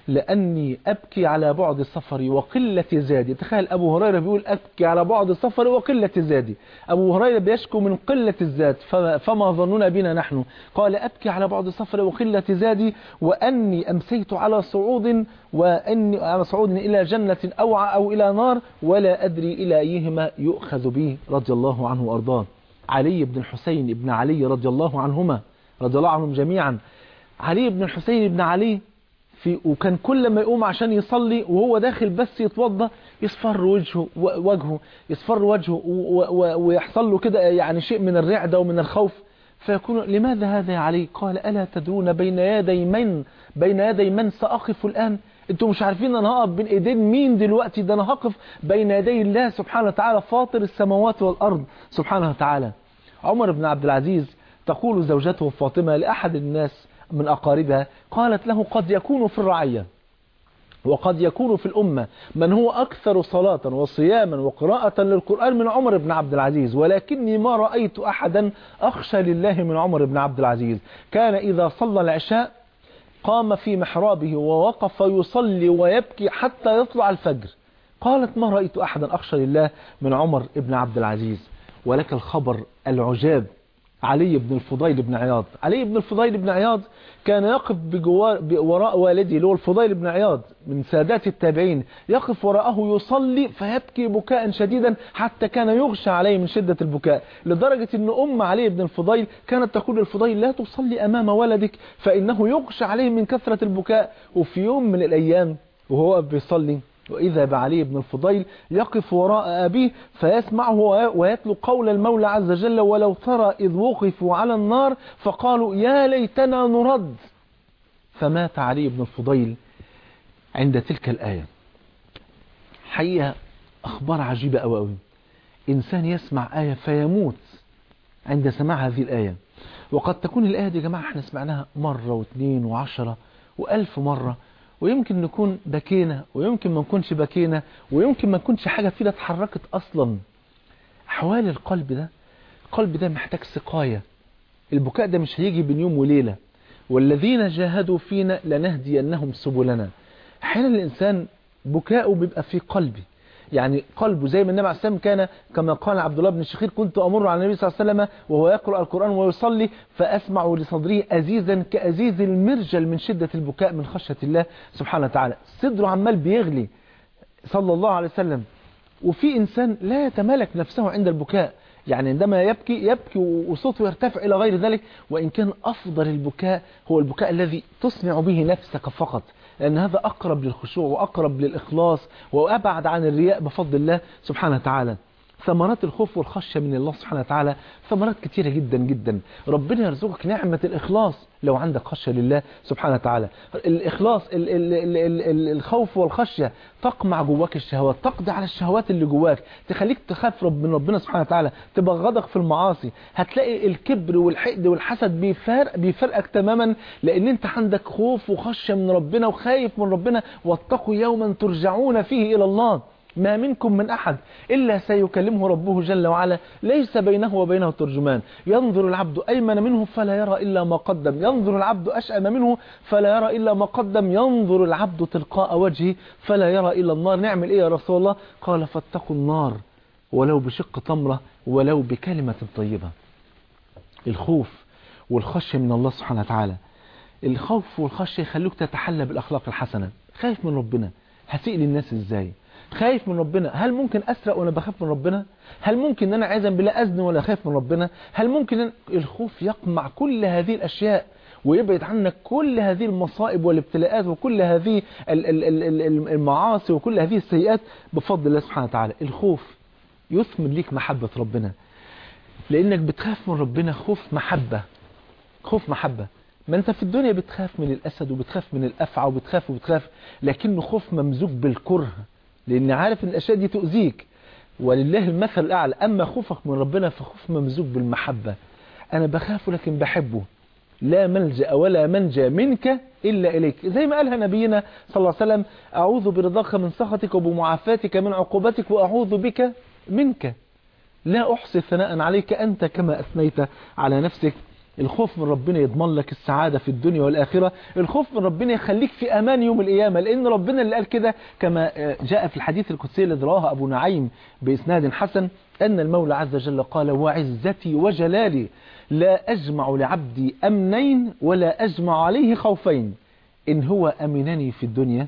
لأني أبكي على بعد سفري وقلة زادي تخيل أبو هريرة بيقول أبكي على بعد سفري وقلة زادي أبو هريرة بيشكو من قلة الزاد فما, فما ظننا بنا نحن قال أبكي على بعد سفري وقلة زادي وأني أمسيت على صعود وأني على صعود إلى جنة أو, أو إلى نار ولا أدري إلى أيهما يؤخذ بي رضي الله عنه وأرضاه علي بن الحسين بن علي رضي الله عنهما رضي الله عنهم جميعا علي بن الحسين بن علي في وكان كل ما يقوم عشان يصلي وهو داخل بس يتوضى يصفر وجهه وجهه يصفر وجهه ويحصل له كده يعني شيء من الرعدة ومن الخوف فيكون لماذا هذا يا علي قال ألا تدرون بين يدي من بين يدي من سأقف الآن انتوا مش عارفين انا هقف بين ايدين مين دلوقتي ده انا هقف بين يدي الله سبحانه وتعالى فاطر السماوات والارض سبحانه وتعالى عمر بن عبد العزيز تقول زوجته فاطمة لأحد الناس من أقاربها قالت له قد يكون في الرعية وقد يكون في الأمة من هو أكثر صلاة وصياما وقراءة للقرآن من عمر بن عبد العزيز ولكني ما رأيت أحدا أخشى لله من عمر بن عبد العزيز كان إذا صلى العشاء قام في محرابه ووقف يصلي ويبكي حتى يطلع الفجر قالت ما رأيت أحدا أخشى لله من عمر بن عبد العزيز ولك الخبر العجاب علي بن الفضيل بن عياض علي بن الفضيل بن عياض كان يقف بجوار وراء والده اللي هو الفضيل بن عياض من سادات التابعين يقف وراءه يصلي فيبكي بكاء شديدا حتى كان يغشى عليه من شدة البكاء لدرجة ان ام علي بن الفضيل كانت تقول للفضيل لا تصلي امام ولدك فانه يغشى عليه من كثرة البكاء وفي يوم من الايام وهو بيصلي وإذا بعلي بن الفضيل يقف وراء أبيه فيسمعه ويتلو قول المولى عز وجل ولو ترى إذ وقفوا على النار فقالوا يا ليتنا نرد فمات علي بن الفضيل عند تلك الآية حقيقة أخبار عجيبة أوي أوي إنسان يسمع آية فيموت عند سماع هذه الآية وقد تكون الآية دي يا جماعة احنا سمعناها مرة واثنين وعشرة وألف مرة ويمكن نكون بكينا ويمكن ما نكونش بكينا ويمكن ما نكونش حاجة فينا اتحركت أصلا أحوال القلب ده القلب ده محتاج سقاية البكاء ده مش هيجي بين يوم وليلة والذين جاهدوا فينا لنهدينهم سبلنا أحيانا الإنسان بكاؤه بيبقى في قلبي يعني قلبه زي ما النبي عليه السلام كان كما قال عبد الله بن الشخير كنت أمر على النبي صلى الله عليه وسلم وهو يقرأ القرآن ويصلي فأسمع لصدره أزيزا كأزيز المرجل من شدة البكاء من خشية الله سبحانه وتعالى صدره عمال بيغلي صلى الله عليه وسلم وفي إنسان لا يتمالك نفسه عند البكاء يعني عندما يبكي يبكي وصوته يرتفع إلى غير ذلك وإن كان أفضل البكاء هو البكاء الذي تصنع به نفسك فقط لأن هذا أقرب للخشوع وأقرب للإخلاص وأبعد عن الرياء بفضل الله سبحانه وتعالى ثمرات الخوف والخشية من الله سبحانه وتعالى ثمرات كتيرة جدا جدا ربنا يرزقك نعمة الإخلاص لو عندك خشية لله سبحانه وتعالى الإخلاص ال ال ال ال ال الخوف والخشية تقمع جواك الشهوات تقضي على الشهوات اللي جواك تخليك تخاف رب من ربنا سبحانه وتعالى تبغضك في المعاصي هتلاقي الكبر والحقد والحسد بيفرق بيفرقك تماما لأن انت عندك خوف وخشية من ربنا وخايف من ربنا واتقوا يوما ترجعون فيه إلى الله ما منكم من أحد إلا سيكلمه ربه جل وعلا ليس بينه وبينه ترجمان ينظر العبد أيمن منه فلا يرى إلا ما قدم ينظر العبد أشأم منه فلا يرى إلا ما قدم ينظر العبد تلقاء وجهه فلا يرى إلا النار نعمل إيه يا رسول الله قال فاتقوا النار ولو بشق تمرة ولو بكلمة طيبة الخوف والخشية من الله سبحانه وتعالى الخوف والخشية يخلوك تتحلى بالأخلاق الحسنة خايف من ربنا هسئل الناس ازاي خايف من ربنا هل ممكن أسرق وأنا بخاف من ربنا هل ممكن أن أنا عايزا بلا أذن ولا خايف من ربنا هل ممكن أن الخوف يقمع كل هذه الأشياء ويبعد عنك كل هذه المصائب والابتلاءات وكل هذه المعاصي وكل هذه السيئات بفضل الله سبحانه وتعالى الخوف يثمر ليك محبة ربنا لأنك بتخاف من ربنا خوف محبة خوف محبة ما انت في الدنيا بتخاف من الأسد وبتخاف من الأفعى وبتخاف وبتخاف لكنه خوف ممزوج بالكره لأن عارف ان الأشياء دي تؤذيك ولله المثل الأعلى أما خوفك من ربنا فخوف ممزوج بالمحبة أنا بخاف لكن بحبه لا ملجأ ولا منجى منك إلا إليك زي ما قالها نبينا صلى الله عليه وسلم أعوذ برضاك من سخطك وبمعافاتك من عقوبتك وأعوذ بك منك لا أحصي ثناء عليك أنت كما أثنيت على نفسك الخوف من ربنا يضمن لك السعادة في الدنيا والآخرة الخوف من ربنا يخليك في أمان يوم القيامة لأن ربنا اللي قال كده كما جاء في الحديث القدسي الذي رواه أبو نعيم بإسناد حسن أن المولى عز وجل قال وعزتي وجلالي لا أجمع لعبدي أمنين ولا أجمع عليه خوفين إن هو أمنني في الدنيا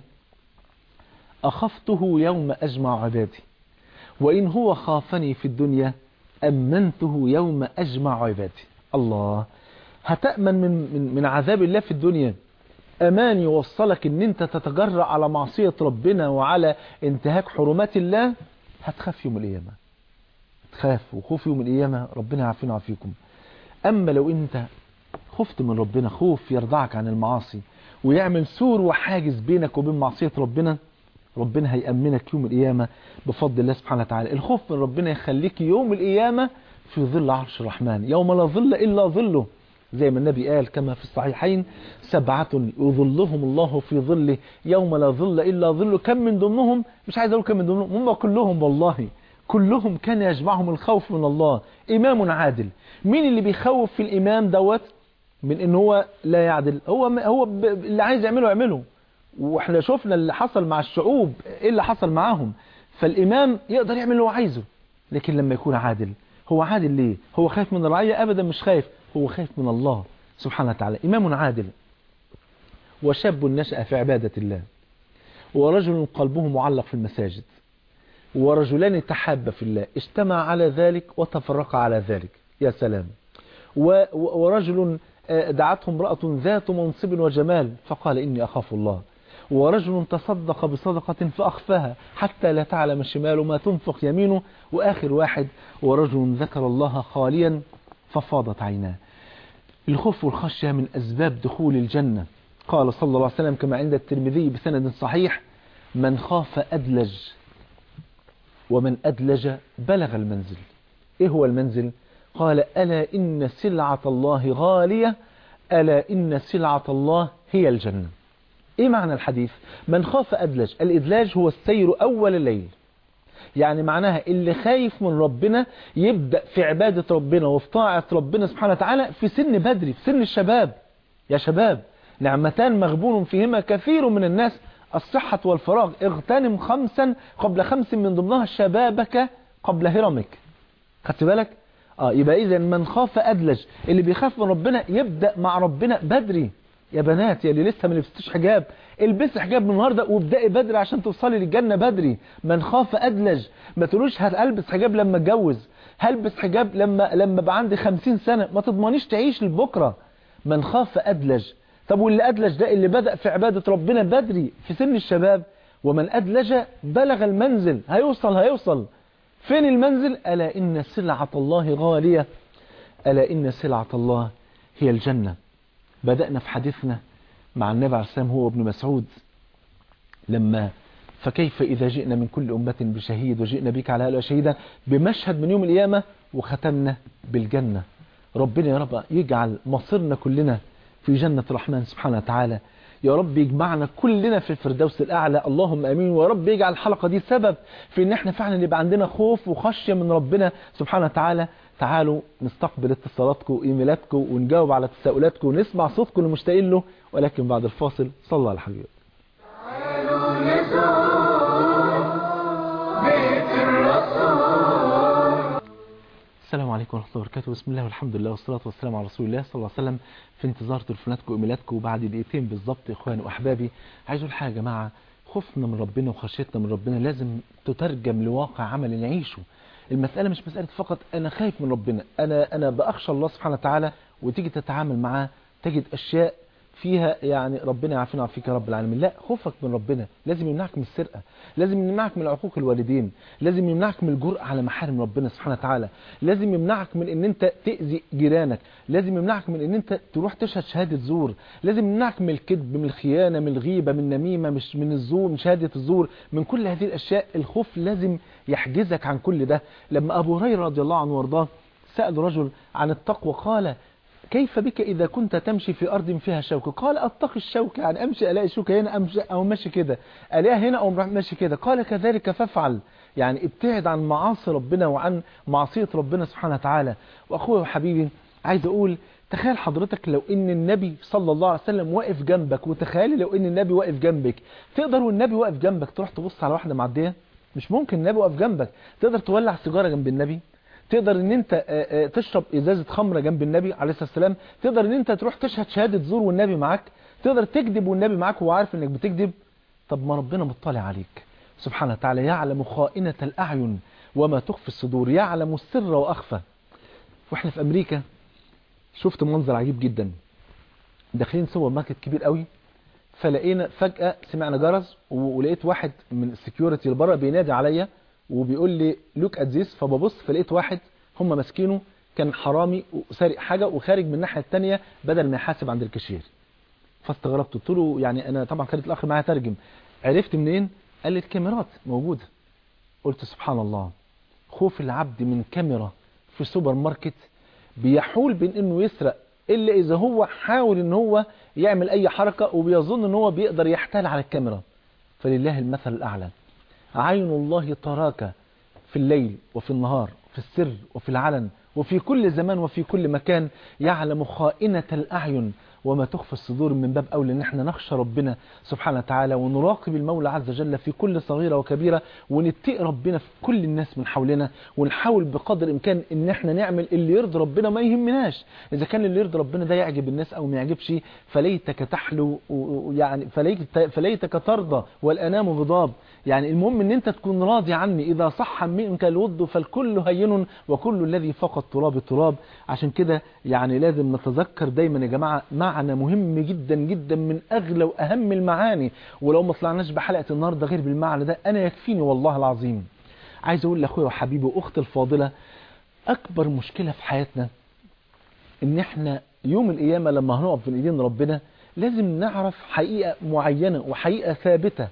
أخفته يوم أجمع عبادي وإن هو خافني في الدنيا أمنته يوم أجمع عبادي الله هتأمن من, من, من عذاب الله في الدنيا أمان يوصلك أن أنت تتجرأ على معصية ربنا وعلى انتهاك حرمات الله هتخاف يوم القيامة تخاف وخوف يوم القيامة ربنا يعافينا ويعافيكم أما لو أنت خفت من ربنا خوف يرضعك عن المعاصي ويعمل سور وحاجز بينك وبين معصية ربنا ربنا هيأمنك يوم القيامة بفضل الله سبحانه وتعالى الخوف من ربنا يخليك يوم القيامة في ظل عرش الرحمن يوم لا ظل إلا ظله زي ما النبي قال كما في الصحيحين سبعة يظلهم الله في ظله يوم لا ظل إلا ظله كم من ضمنهم مش عايز أقول كم من ضمنهم هم كلهم والله كلهم كان يجمعهم الخوف من الله إمام عادل مين اللي بيخوف في الإمام دوت من إن هو لا يعدل هو هو اللي عايز يعمله يعمله واحنا شفنا اللي حصل مع الشعوب ايه اللي حصل معاهم فالإمام يقدر يعمل اللي هو عايزه لكن لما يكون عادل هو عادل ليه هو خايف من الرعية أبدا مش خايف هو خايف من الله سبحانه وتعالى إمام عادل وشاب نشأ في عبادة الله ورجل قلبه معلق في المساجد ورجلان تحابا في الله اجتمع على ذلك وتفرقا على ذلك يا سلام ورجل دعته امرأة ذات منصب وجمال فقال إني أخاف الله ورجل تصدق بصدقة فأخفاها حتى لا تعلم شماله ما تنفق يمينه وآخر واحد ورجل ذكر الله خاليا ففاضت عيناه الخوف والخشية من أسباب دخول الجنة قال صلى الله عليه وسلم كما عند الترمذي بسند صحيح من خاف أدلج ومن أدلج بلغ المنزل إيه هو المنزل قال ألا إن سلعة الله غالية ألا إن سلعة الله هي الجنة إيه معنى الحديث من خاف أدلج الإدلاج هو السير أول الليل يعني معناها اللي خايف من ربنا يبدأ في عبادة ربنا وفي طاعة ربنا سبحانه وتعالى في سن بدري في سن الشباب يا شباب نعمتان مغبون فيهما كثير من الناس الصحة والفراغ اغتنم خمسا قبل خمس من ضمنها شبابك قبل هرمك خدت بالك اه يبقى اذا من خاف ادلج اللي بيخاف من ربنا يبدأ مع ربنا بدري يا بنات يا اللي لسه ما لبستوش حجاب البسي حجاب من النهارده وابدأي بدري عشان توصلي للجنة بدري من خاف ادلج ما تقولوش هلبس حجاب لما اتجوز هلبس حجاب لما لما بقى عندي 50 سنة ما تضمنيش تعيش لبكره من خاف ادلج طب واللي أدلج ده اللي بدأ في عبادة ربنا بدري في سن الشباب ومن أدلج بلغ المنزل هيوصل هيوصل فين المنزل ألا إن سلعة الله غالية ألا إن سلعة الله هي الجنة بدأنا في حديثنا مع النبي عليه السلام هو ابن مسعود لما فكيف إذا جئنا من كل أمة بشهيد وجئنا بك على هؤلاء شهيدا بمشهد من يوم القيامة وختمنا بالجنة ربنا يا رب يجعل مصيرنا كلنا في جنة الرحمن سبحانه وتعالى يا رب يجمعنا كلنا في الفردوس الأعلى اللهم أمين ويا رب يجعل الحلقة دي سبب في ان احنا فعلا يبقى عندنا خوف وخشية من ربنا سبحانه وتعالى تعالوا نستقبل اتصالاتكم وإيميلاتكم ونجاوب على تساؤلاتكم ونسمع صوتكم اللي مشتاقين له ولكن بعد الفاصل صلى الله على حبيبك تعالوا نزور بيت الرسول السلام عليكم ورحمة الله وبركاته بسم الله والحمد لله والصلاة والسلام على رسول الله صلى الله عليه وسلم في انتظار تليفوناتكم وإيميلاتكم وبعد دقيقتين بالظبط إخواني وأحبابي عايز أقول حاجة يا جماعة خوفنا من ربنا وخشيتنا من ربنا لازم تترجم لواقع عمل نعيشه المسألة مش مسألة فقط أنا خايف من ربنا أنا أنا بأخشى الله سبحانه وتعالى وتيجي تتعامل معاه تجد أشياء فيها يعني ربنا يعافينا ويعافيك يا رب العالمين لا خوفك من ربنا لازم يمنعك من السرقة لازم يمنعك من عقوق الوالدين لازم يمنعك من الجرأة على محارم ربنا سبحانه وتعالى لازم يمنعك من ان انت تأذي جيرانك لازم يمنعك من ان انت تروح تشهد شهادة زور لازم يمنعك من الكذب من الخيانة من الغيبة من النميمة مش من الزور من شهادة الزور من كل هذه الاشياء الخوف لازم يحجزك عن كل ده لما ابو هريرة رضي الله عنه وارضاه سأل رجل عن التقوى قال كيف بك إذا كنت تمشي في أرض فيها شوك قال أتقي الشوك يعني أمشي ألاقي شوكة هنا أمشي أو ماشي كده ألاقيها هنا أو ماشي كده قال كذلك فافعل يعني ابتعد عن معاصي ربنا وعن معصية ربنا سبحانه وتعالى وأخوي وحبيبي عايز اقول تخيل حضرتك لو ان النبي صلى الله عليه وسلم واقف جنبك وتخيلي لو ان النبي واقف جنبك تقدر والنبي واقف جنبك تروح تبص على واحده معديه مش ممكن النبي واقف جنبك تقدر تولع سيجاره جنب النبي تقدر ان انت آه، آه، تشرب ازازه خمره جنب النبي عليه الصلاه والسلام تقدر ان انت تروح تشهد شهاده زور والنبي معاك تقدر تكذب والنبي معاك وهو عارف انك بتكذب طب ما ربنا مطلع عليك سبحانه وتعالى يعلم خائنة الأعين وما تخفي الصدور يعلم السر وأخفى واحنا في أمريكا شفت منظر عجيب جدا داخلين سوبر ماركت كبير قوي فلقينا فجأة سمعنا جرس و- ولقيت واحد من السكيورتي اللي بره بينادي عليا وبيقول لي لوك ات ذيس فببص فلقيت واحد هم ماسكينه كان حرامي وسارق حاجة وخارج من الناحية التانية بدل ما يحاسب عند الكاشير فاستغربت قلت له يعني انا طبعا كانت الاخر معايا ترجم عرفت منين قال لي الكاميرات موجوده قلت سبحان الله خوف العبد من كاميرا في سوبر ماركت بيحول بين انه يسرق الا اذا هو حاول ان هو يعمل اي حركه وبيظن ان هو بيقدر يحتال على الكاميرا فلله المثل الاعلى عين الله تراك في الليل وفي النهار في السر وفي العلن وفي كل زمان وفي كل مكان يعلم خائنة الأعين وما تخفي الصدور من باب أولى ان احنا نخشى ربنا سبحانه وتعالى ونراقب المولى عز وجل في كل صغيرة وكبيرة ونتقي ربنا في كل الناس من حولنا ونحاول بقدر الإمكان ان احنا نعمل اللي يرضي ربنا ما يهمناش إذا كان اللي يرضي ربنا ده يعجب الناس أو ما يعجبش فليتك تحلو يعني فليت فليتك ترضى والأنام غضاب يعني المهم ان انت تكون راضي عني اذا صح منك الود فالكل هين وكل الذي فوق التراب تراب عشان كده يعني لازم نتذكر دايما يا جماعه معنى مهم جدا جدا من اغلى واهم المعاني ولو ما طلعناش بحلقه النهارده غير بالمعنى ده انا يكفيني والله العظيم عايز اقول لاخويا وحبيبي واختي الفاضله اكبر مشكله في حياتنا ان احنا يوم القيامه لما هنقف بين ايدين ربنا لازم نعرف حقيقه معينه وحقيقه ثابته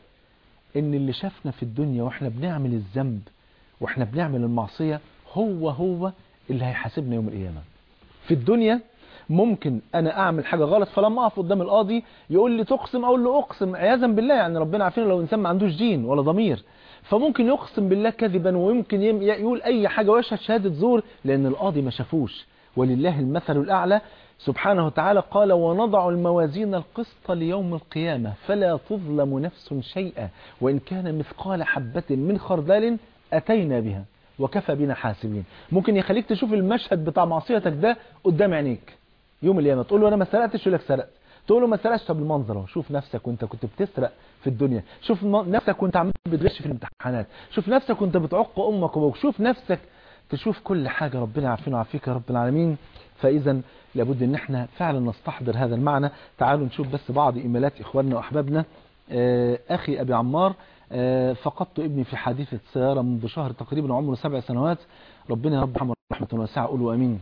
ان اللي شافنا في الدنيا واحنا بنعمل الذنب واحنا بنعمل المعصية هو هو اللي هيحاسبنا يوم القيامة في الدنيا ممكن انا اعمل حاجة غلط فلما اقف قدام القاضي يقول لي تقسم اقول له اقسم عياذا بالله يعني ربنا عارفين لو انسان ما عندوش دين ولا ضمير فممكن يقسم بالله كذبا ويمكن يم- يقول اي حاجة ويشهد شهادة زور لان القاضي ما شافوش ولله المثل الاعلى سبحانه وتعالى قال ونضع الموازين القسط ليوم القيامة فلا تظلم نفس شيئا وإن كان مثقال حبة من خردل أتينا بها وكفى بنا حاسبين ممكن يخليك تشوف المشهد بتاع معصيتك ده قدام عينيك يوم القيامة تقول له أنا ما سرقتش يقول لك سرقت تقول له ما سرقتش طب المنظر اهو شوف نفسك وانت كنت بتسرق في الدنيا شوف الم- نفسك وانت عمال بتغش في الامتحانات شوف نفسك وانت بتعق امك وابوك شوف نفسك تشوف كل حاجة ربنا عارفين وعافيك يا رب العالمين فإذا لابد ان احنا فعلا نستحضر هذا المعنى تعالوا نشوف بس بعض ايميلات اخواننا واحبابنا آه، اخي ابي عمار آه، فقدت ابني في حادثة سيارة منذ شهر تقريبا عمره سبع سنوات ربنا يا رب يرحمه رحمة واسعة قولوا امين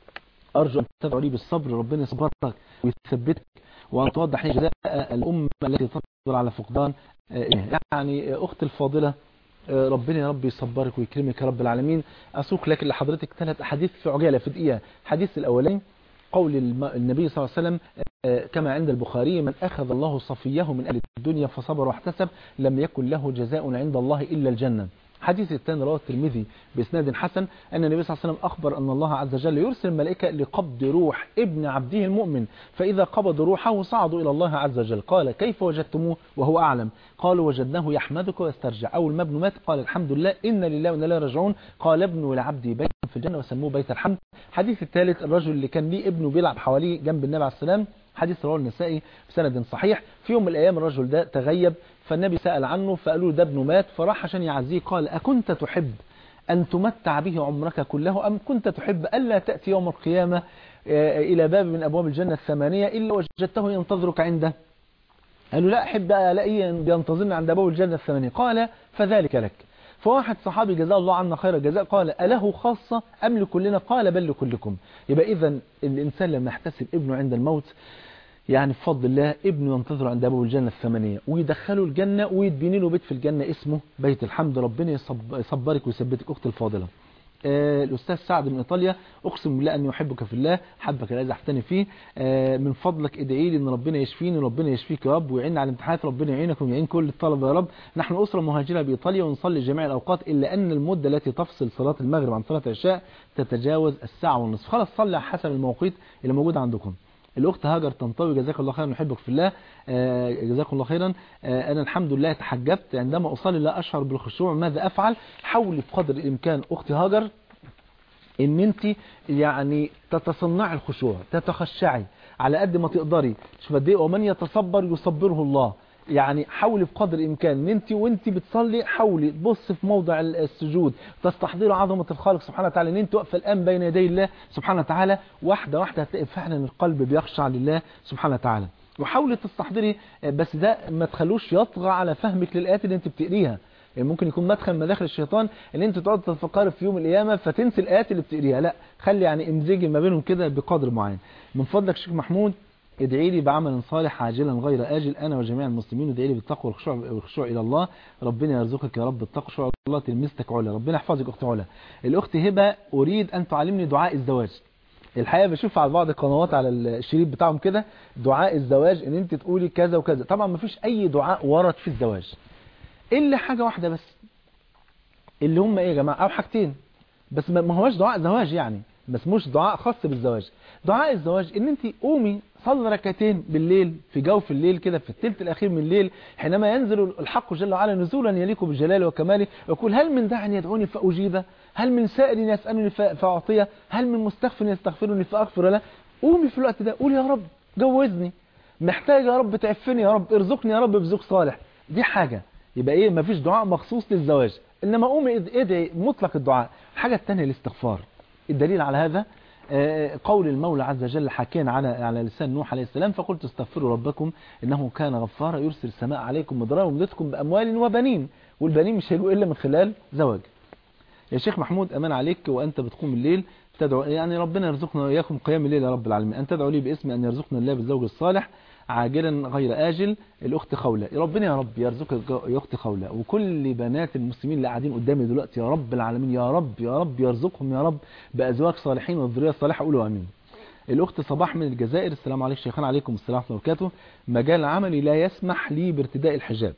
ارجو ان تدعوا لي بالصبر ربنا يصبرك ويثبتك وان توضح لي جزاء الامه التي تصبر على فقدان آه، ابنها. يعني آه، اختي الفاضله آه، ربنا يا رب يصبرك ويكرمك يا رب العالمين اسوق لك لحضرتك ثلاث احاديث في عجاله في دقيقه الحديث الاولاني قول الم- النبي صلى الله عليه وسلم آه، كما عند البخاري من أخذ الله صفيه من أهل الدنيا فصبر واحتسب لم يكن له جزاء عند الله إلا الجنة حديث الثاني رواه الترمذي بإسناد حسن أن النبي صلى الله عليه وسلم أخبر أن الله عز وجل يرسل الملائكة لقبض روح ابن عبده المؤمن فإذا قبض روحه صعدوا إلى الله عز وجل قال كيف وجدتموه وهو أعلم قالوا وجدناه يحمدك ويسترجع أول ما ابنه مات قال الحمد لله إن لله وإنا إليه راجعون قال ابنوا لعبدي بيتا في الجنة وسموه بيت الحمد الحديث الثالث الرجل اللي كان ليه ابنه بيلعب حواليه جنب النبي عليه السلام حديث رواه النسائي بسند صحيح في يوم من الايام الرجل ده تغيب فالنبي سأل عنه فقالوا له ده ابنه مات فراح عشان يعزيه قال أكنت تحب أن تمتع به عمرك كله أم كنت تحب ألا تأتي يوم القيامة آه، إلى باب من أبواب الجنة الثمانية إلا وجدته ينتظرك عنده قالوا لا أحب ألاقيه بينتظرني عند أبواب الجنة الثمانية قال فذلك لك فواحد صحابي جزاه الله عنا خير الجزاء قال أله خاصة أم لكلنا قال بل لكلكم يبقى إذا الإنسان لما يحتسب ابنه عند الموت يعني بفضل الله ابنه ينتظر عند أبواب الجنة الثمانية ويدخله الجنة ويتبني له بيت في الجنة اسمه بيت الحمد ربنا يصب- يصبرك ويثبتك أختي الفاضلة آه، الأستاذ سعد من إيطاليا أقسم بالله أني أحبك في الله حبك الذي أحتني فيه آه، من فضلك ادعي لي أن ربنا يشفيني وربنا يشفيك يا رب ويعين على الامتحانات ربنا يعينك ويعين كل الطلبة يا رب نحن أسرة مهاجرة بإيطاليا ونصلي جميع الأوقات إلا أن المدة التي تفصل صلاة المغرب عن صلاة العشاء تتجاوز الساعة والنصف خلاص صلي على حسب المواقيت اللي موجودة عندكم الأخت هاجر طنطاوي جزاك الله خيرا نحبك في الله آه، جزاكم الله خيرا آه، أنا الحمد لله تحجبت عندما أصلي لا أشعر بالخشوع ماذا أفعل حاولي بقدر الإمكان أختي هاجر ان انت يعني تتصنعي الخشوع تتخشعي على قد ما تقدري شوف قد ايه ومن يتصبر يصبره الله يعني حاولي بقدر الامكان ان انت وانت بتصلي حاولي تبص في موضع السجود تستحضري عظمه الخالق سبحانه وتعالى ان انت واقفه الان بين يدي الله سبحانه وتعالى واحده واحده هتلاقي فعلا القلب بيخشع لله سبحانه وتعالى وحاولي تستحضري بس ده ما تخلوش يطغى على فهمك للايات اللي انت بتقريها يعني ممكن يكون مدخل من مداخل الشيطان ان انت تقعد تفكري في يوم القيامه فتنسي الايات اللي بتقريها لا خلي يعني امزجي ما بينهم كده بقدر معين من فضلك شيخ محمود ادعي لي بعمل صالح عاجلا غير آجل أنا وجميع المسلمين ادعي لي بالتقوى والخشوع والخشوع إلى الله ربنا يرزقك يا رب التقوى والخشوع إلى الله تلمستك علا ربنا يحفظك أخت علا الأخت هبة أريد أن تعلمني دعاء الزواج الحقيقة بشوف على بعض القنوات على الشريط بتاعهم كده دعاء الزواج ان انت تقولي كذا وكذا طبعا ما فيش اي دعاء ورد في الزواج الا حاجة واحدة بس اللي هم ايه يا جماعة او حاجتين بس ما ما هوش دعاء زواج يعني ما اسموش دعاء خاص بالزواج دعاء الزواج ان انت قومي صلي ركعتين بالليل في جوف الليل كده في الثلث الاخير من الليل حينما ينزل الحق جل وعلا نزولا يليق بجلاله وكماله يقول هل من داع يدعوني فاجيبه هل من سائل يسالني ف- فاعطيه هل من مستغفر يستغفرني فاغفر له قومي في الوقت ده قولي يا رب جوزني محتاج يا رب تعفني يا رب ارزقني يا رب بزوج صالح دي حاجة يبقى ايه مفيش دعاء مخصوص للزواج انما قومي اد- ادعي مطلق الدعاء الحاجة الثانية الاستغفار الدليل على هذا آه، قول المولى عز وجل حكينا على على لسان نوح عليه السلام فقلت استغفروا ربكم انه كان غفارا يرسل السماء عليكم مدرارا ويمددكم باموال وبنين والبنين مش هيجوا الا من خلال زواج يا شيخ محمود امان عليك وانت بتقوم الليل تدعو يعني ربنا يرزقنا واياكم قيام الليل يا رب العالمين ان تدعو لي باسم ان يرزقنا الله بالزوج الصالح عاجلا غير آجل الأخت خولة يا ربنا يا رب يرزقك يا أخت خولة وكل بنات المسلمين اللي قاعدين قدامي دلوقتي يا رب العالمين يا رب يا رب يرزقهم يا رب بأزواج صالحين والذرية الصالحة قولوا آمين الأخت صباح من الجزائر السلام عليكم شيخان عليكم السلام ورحمة الله وبركاته مجال عملي لا يسمح لي بارتداء الحجاب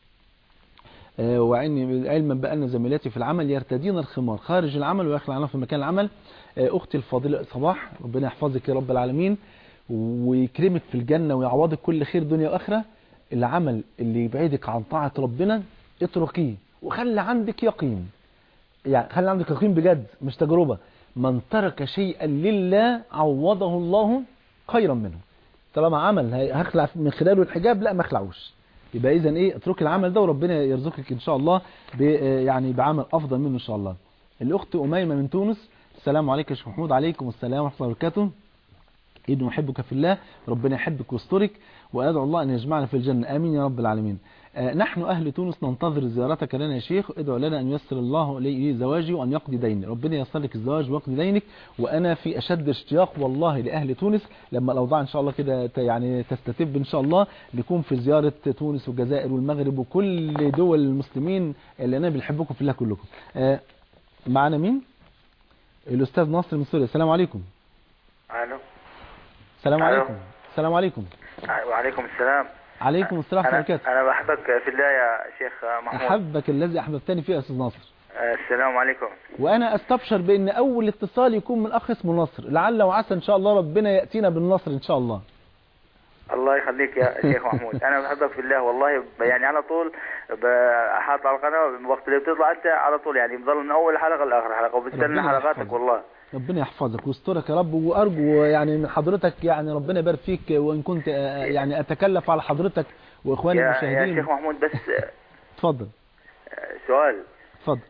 آه، وعني علما بأن زميلاتي في العمل يرتدين الخمار خارج العمل ويخلعنا في مكان العمل آه، أختي الفاضلة صباح ربنا يحفظك يا رب العالمين ويكرمك في الجنة ويعوضك كل خير دنيا وآخرة العمل اللي يبعدك عن طاعة ربنا اتركيه وخلي عندك يقين يعني خلي عندك يقين بجد مش تجربة من ترك شيئا لله عوضه الله خيرا منه طالما عمل هي- هخلع من خلاله الحجاب لا ما اخلعوش يبقى اذا ايه اترك العمل ده وربنا يرزقك ان شاء الله ب يعني بعمل افضل منه ان شاء الله الاخت اميمه من تونس السلام عليكم يا شيخ محمود عليكم السلام ورحمه الله وبركاته إنه أحبك في الله ربنا يحبك ويسترك وأدعو الله أن يجمعنا في الجنة آمين يا رب العالمين آه، نحن أهل تونس ننتظر زيارتك لنا يا شيخ ادعو لنا أن ييسر الله لي زواجي وأن يقضي ديني ربنا ييسر لك الزواج ويقضي دينك وأنا في أشد اشتياق والله لأهل تونس لما الأوضاع إن شاء الله كده ت- يعني تستتب إن شاء الله نكون في زيارة تونس والجزائر والمغرب وكل دول المسلمين اللي أنا بنحبكم في الله كلكم آه، معنا مين؟ الأستاذ ناصر من سوريا السلام عليكم الو السلام ألو. عليكم السلام عليكم وعليكم السلام عليكم السلام ورحمة انا الله وبركاته انا بحبك في الله يا شيخ محمود أحبك الذي أحببتني فيه يا أستاذ ناصر آه، السلام عليكم وأنا أستبشر بأن أول اتصال يكون من أخ اسمه نصر لعل وعسى إن شاء الله ربنا يأتينا بالنصر إن شاء الله الله يخليك يا شيخ محمود انا بحبك في الله والله ب- يعني على طول بحاط على القناه وقت اللي بتطلع انت على طول يعني بضل من اول حلقه لاخر حلقه وبستنى ربنا حلقاتك يحفظك. والله ربنا يحفظك ويسترك يا رب وأرجو يعني من حضرتك يعني ربنا يبارك فيك وإن كنت آه، يعني أتكلف على حضرتك وإخواني يا, يا المشاهدين شيخ محمود بس آه، اتفضل سؤال اتفضل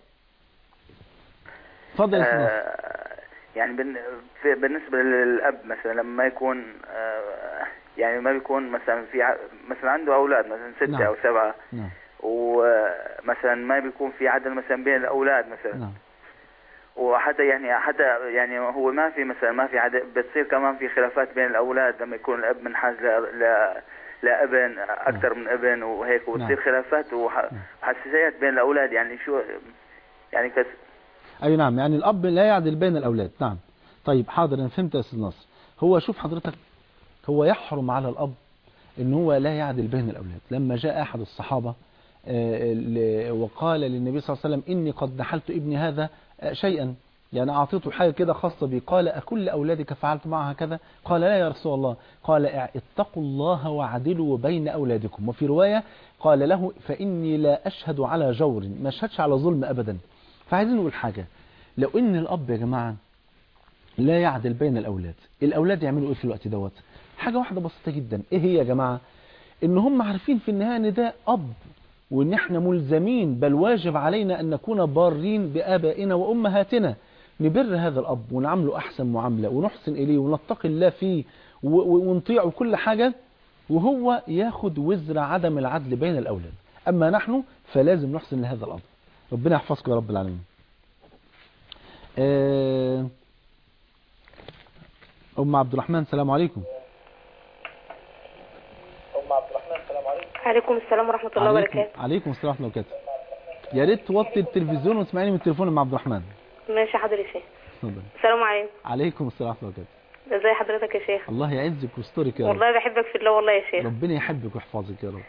اتفضل يا أستاذ ناصر آه، يعني بن- في- بالنسبة للأب مثلا لما يكون آه، يعني ما بيكون مثلا في ع- مثلا عنده أولاد مثلا ستة نعم. أو سبعة نعم ومثلا ما بيكون في عدل مثلا بين الأولاد مثلا نعم وحتى يعني حتى يعني هو ما في مثلا ما في عدد بتصير كمان في خلافات بين الأولاد لما يكون الأب منحاز ل ل لابن أكثر من ابن وهيك وتصير نعم. خلافات وح- وحساسيات بين الأولاد يعني شو يعني كس اي نعم يعني الاب لا يعدل بين الاولاد نعم طيب حاضر انا فهمت يا استاذ ناصر هو شوف حضرتك هو يحرم على الاب ان هو لا يعدل بين الاولاد لما جاء احد الصحابه آه، ل- وقال للنبي صلى الله عليه وسلم اني قد نحلت ابني هذا آه، شيئا يعني اعطيته حاجه كده خاصه بي قال اكل اولادك فعلت معها كذا قال لا يا رسول الله قال اع- اتقوا الله وعدلوا بين اولادكم وفي روايه قال له فاني لا اشهد على جور ما اشهدش على ظلم ابدا فعايزين نقول حاجه لو ان الاب يا جماعه لا يعدل بين الأولاد الأولاد يعملوا إيه في الوقت دوت حاجة واحدة بسيطة جدا إيه هي يا جماعة إن هم عارفين في النهاية إن ده أب وإن إحنا ملزمين بل واجب علينا أن نكون بارين بآبائنا وأمهاتنا نبر هذا الأب ونعمله أحسن معاملة ونحسن إليه ونتقي الله فيه و- و- ونطيعه كل حاجة وهو ياخد وزر عدم العدل بين الأولاد أما نحن فلازم نحسن لهذا الأب ربنا يحفظكم يا رب العالمين آه أم عبد الرحمن السلام عليكم عليكم السلام ورحمة الله عليكم, وبركاته عليكم السلام ورحمة الله وبركاته يا ريت توطي التلفزيون وتسمعيني من التليفون يا أم عبد الرحمن ماشي حاضر يا شيخ اتفضل السلام عليكم عليكم السلام ورحمة الله وبركاته ازي حضرتك يا شيخ الله يعزك ويسترك يا رب والله بحبك في الله والله يا شيخ ربنا يحبك ويحفظك يا رب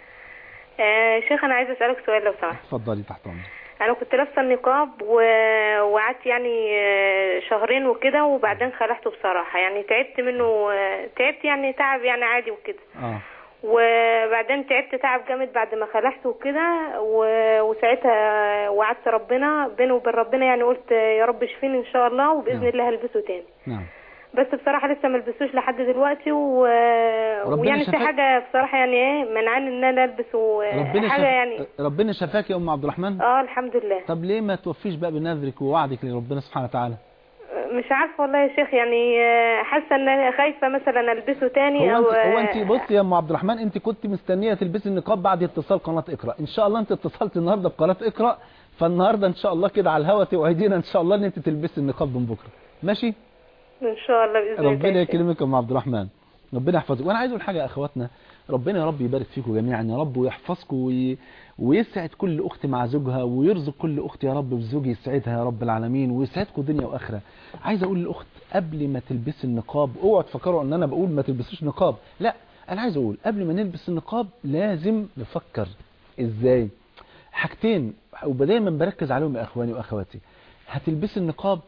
آه شيخ انا عايزه اسالك سؤال لو سمحت اتفضلي تحت أمرك انا كنت لابسه النقاب و- وقعدت يعني آه، شهرين وكده وبعدين خلعته بصراحه يعني تعبت منه آه، تعبت يعني تعب يعني عادي وكده اه وبعدين تعبت تعب جامد بعد ما خلعته وكده و- وساعتها وعدت ربنا بيني وبين ربنا يعني قلت يا رب اشفيني ان شاء الله وباذن نعم. الله هلبسه تاني نعم بس بصراحة لسه ما لبسوش لحد دلوقتي و... ويعني في شفاك. حاجة بصراحة يعني ايه منعاني ان انا البس ربنا حاجة شف... يعني ربنا شفاك يا أم عبد الرحمن اه الحمد لله طب ليه ما توفيش بقى بنذرك ووعدك لربنا سبحانه وتعالى مش عارفة والله يا شيخ يعني آه، حاسة ان انا خايفة مثلا البسه تاني هو او انت هو آه، انت بصي يا ام عبد الرحمن انت كنت مستنيه تلبسي النقاب بعد اتصال قناه اقرا ان شاء الله انت اتصلت النهارده بقناه اقرا فالنهارده ان شاء الله كده على الهوا توعدينا ان شاء الله ان انت تلبسي النقاب من بكره ماشي ان شاء الله باذن الله ربنا يا شيخ. يكرمك يا ام عبد الرحمن ربنا يحفظك وانا عايز اقول حاجه يا اخواتنا ربنا يا رب يبارك فيكم جميعا يا رب ويحفظكم وي... ويسعد كل اخت مع زوجها ويرزق كل اخت يا رب بزوج يسعدها يا رب العالمين ويسعدكم دنيا واخره عايز اقول للاخت قبل ما تلبسي النقاب اوعوا تفكروا ان انا بقول ما تلبسوش نقاب لا انا عايز اقول قبل ما نلبس النقاب لازم نفكر ازاي حاجتين ودايما بركز عليهم يا اخواني واخواتي هتلبسي النقاب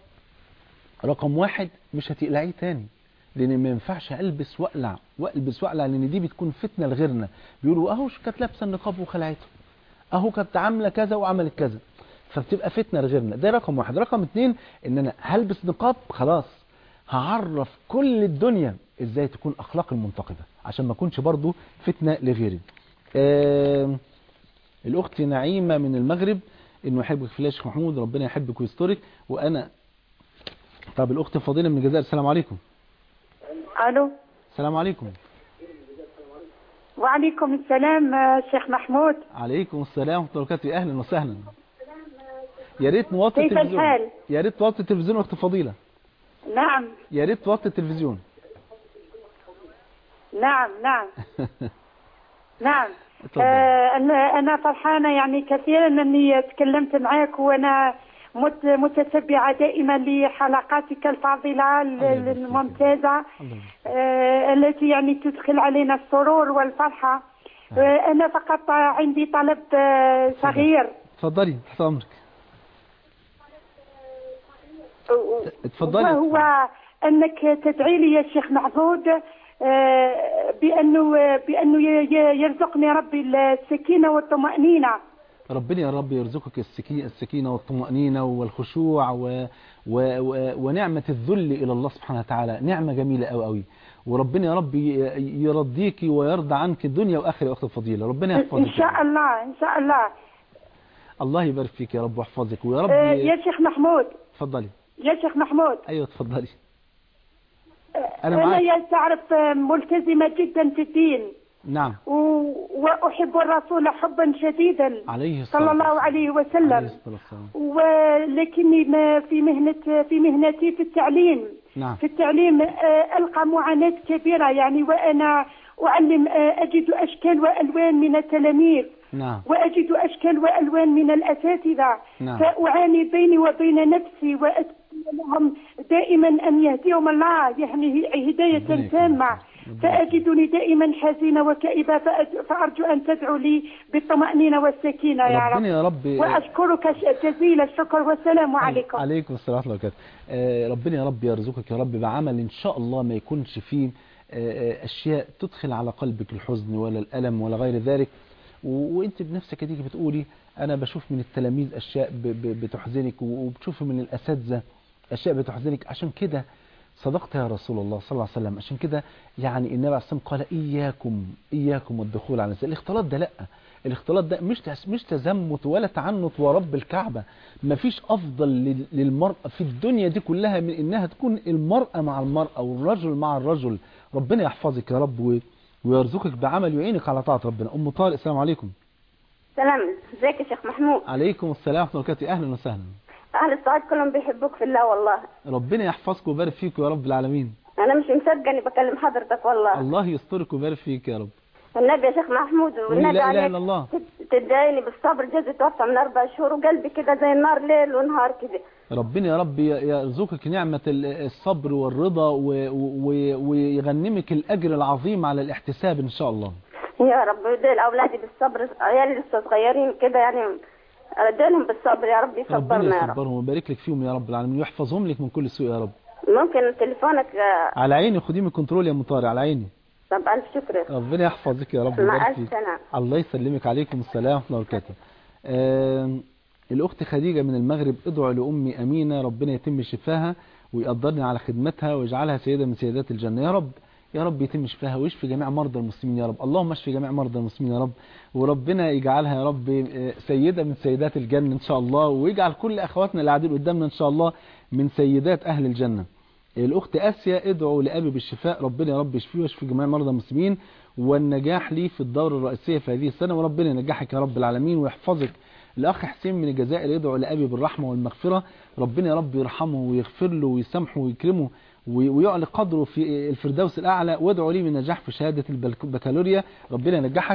رقم واحد مش هتقلعيه تاني لان ما ينفعش البس واقلع والبس واقلع لان دي بتكون فتنه لغيرنا بيقولوا اهو كانت لابسه النقاب وخلعته اهو كانت عامله كذا وعملت كذا فبتبقى فتنه لغيرنا ده رقم واحد رقم اتنين ان انا هلبس نقاب خلاص هعرف كل الدنيا ازاي تكون اخلاق المنتقبه عشان ما اكونش برضو فتنه لغيري آه الاخت نعيمه من المغرب انه يحبك في الله يا شيخ محمود ربنا يحبك ويسترك وانا طب الاخت فضيله من الجزائر السلام عليكم الو السلام عليكم وعليكم السلام آه، شيخ محمود عليكم السلام ورحمه الله وبركاته اهلا وسهلا يا ريت نوطي كيف التلفزيون الحال؟ يا ريت توطي التلفزيون اخت فضيله نعم يا ريت توطي التلفزيون نعم نعم نعم اتفضل. آه انا انا فرحانه يعني كثيرا اني تكلمت معك وانا مت- متتبعه دائما لحلقاتك الفاضله ال- الله يبارك فيك. الممتازه الله آه التي يعني تدخل علينا السرور والفرحه آه انا فقط عندي طلب آه صغير اتفضلي تحت امرك اتفضلي وهو انك تدعي لي يا شيخ محمود آه، بانه بانه ي- ي- يرزقني ربي السكينه والطمانينه ربنا يا رب يرزقك السكي- السكينة والطمأنينة والخشوع و... و... و... ونعمة الذل إلى الله سبحانه وتعالى نعمة جميلة أوي أوي وربنا يا رب ي- يرضيك ويرضى عنك الدنيا وآخرة يا أخت الفضيلة ربنا يحفظك ان شاء الله ان شاء الله الله يبارك فيك يا رب ويحفظك ويا رب آه، ي- يا شيخ محمود اتفضلي يا شيخ محمود أيوه اتفضلي أنا انا معاك يا تعرف آه، ملتزمه جدا في الدين نعم و- واحب الرسول حبا شديدا عليه الصلاة صلى الله والسلام. عليه عليه وسلم الصلاة والسلام ولكني ما في مهنة في مهنتي في التعليم نعم في التعليم آه، ألقى معاناة كبيرة يعني وأنا أعلم آه، أجد أشكال وألوان من التلاميذ نعم وأجد أشكال وألوان من الأساتذة نعم. فأعاني بيني وبين نفسي وأتمنى لهم دائما أن يهديهم الله يعني هداية ربنا تامة يكرمك. ربنا فأجدني دائما حزينة وكئيبة فأج- فأرجو أن تدعو لي بالطمأنينة والسكينة يا رب ربنا يا رب وأشكرك ش- جزيل الشكر والسلام عليكم عليكم السلام ورحمه الله وبركاته آه، ربنا يا رب يرزقك يا رب بعمل ان شاء الله ما يكونش فيه آه، آه، اشياء تدخل على قلبك الحزن ولا الالم ولا غير ذلك و- وانت بنفسك هتيجي بتقولي انا بشوف من التلاميذ اشياء ب- ب- بتحزنك و- وبتشوفي من الاساتذه اشياء بتحزنك عشان كده صدقت يا رسول الله صلى الله عليه وسلم عشان كده يعني النبي عليه الصلاه والسلام قال اياكم اياكم والدخول على النساء الاختلاط ده لا الاختلاط ده مش تس- مش تزمت ولا تعنت ورب الكعبه مفيش افضل لل- للمراه في الدنيا دي كلها من انها تكون المراه مع المراه والرجل مع الرجل ربنا يحفظك يا رب و- ويرزقك بعمل يعينك على طاعه ربنا ام طارق السلام عليكم سلام ازيك يا شيخ محمود عليكم السلام ورحمه الله وبركاته اهلا وسهلا اهل السعود كلهم بيحبوك في الله والله ربنا يحفظك ويبارك فيك يا رب العالمين انا مش مصدقه اني بكلم حضرتك والله الله يسترك ويبارك فيك يا رب والنبي يا شيخ محمود قولي والنبي لا اله عليك الا الله تدعيني بالصبر جوزي توفى من اربع شهور وقلبي كده زي النار ليل ونهار كده ربنا يا رب يرزقك نعمة ال- الصبر والرضا و- و- ويغنمك الأجر العظيم على الاحتساب إن شاء الله يا رب ودي اولادي بالصبر عيالي لسه صغيرين كده يعني اديلهم بالصبر يا رب يصبرنا ربنا يا رب يصبرهم ويبارك لك فيهم يا رب العالمين ويحفظهم لك من كل سوء يا رب ممكن تليفونك آه، على عيني خديه من الكنترول يا مطاري على عيني طب الف شكر ربنا يحفظك يا رب مع ويبارك الف فيك سلامه الله يسلمك عليكم السلام ورحمة الله وبركاته آم، الأخت خديجة من المغرب ادعوا لأمي أمينة ربنا يتم شفاها ويقدرني على خدمتها ويجعلها سيدة من سيدات الجنة يا رب يا رب يتم شفاها ويشفي جميع مرضى المسلمين يا رب اللهم اشفي جميع مرضى المسلمين يا رب وربنا يجعلها يا رب آه، سيدة من سيدات الجنة إن شاء الله ويجعل كل أخواتنا اللي قاعدين قدامنا إن شاء الله من سيدات أهل الجنة الأخت آسيا ادعوا لأبي بالشفاء ربنا يا رب يشفيه ويشفي جميع مرضى المسلمين والنجاح لي في الدورة الرئيسية في هذه السنة وربنا ينجحك يا رب العالمين ويحفظك الأخ حسين من الجزائر يدعو لأبي بالرحمة والمغفرة ربنا يا رب يرحمه ويغفر له ويسامحه ويكرمه وي- ويعلي قدره في الفردوس الأعلى وادعوا لي بالنجاح في شهادة البك- البكالوريا ربنا ينجحك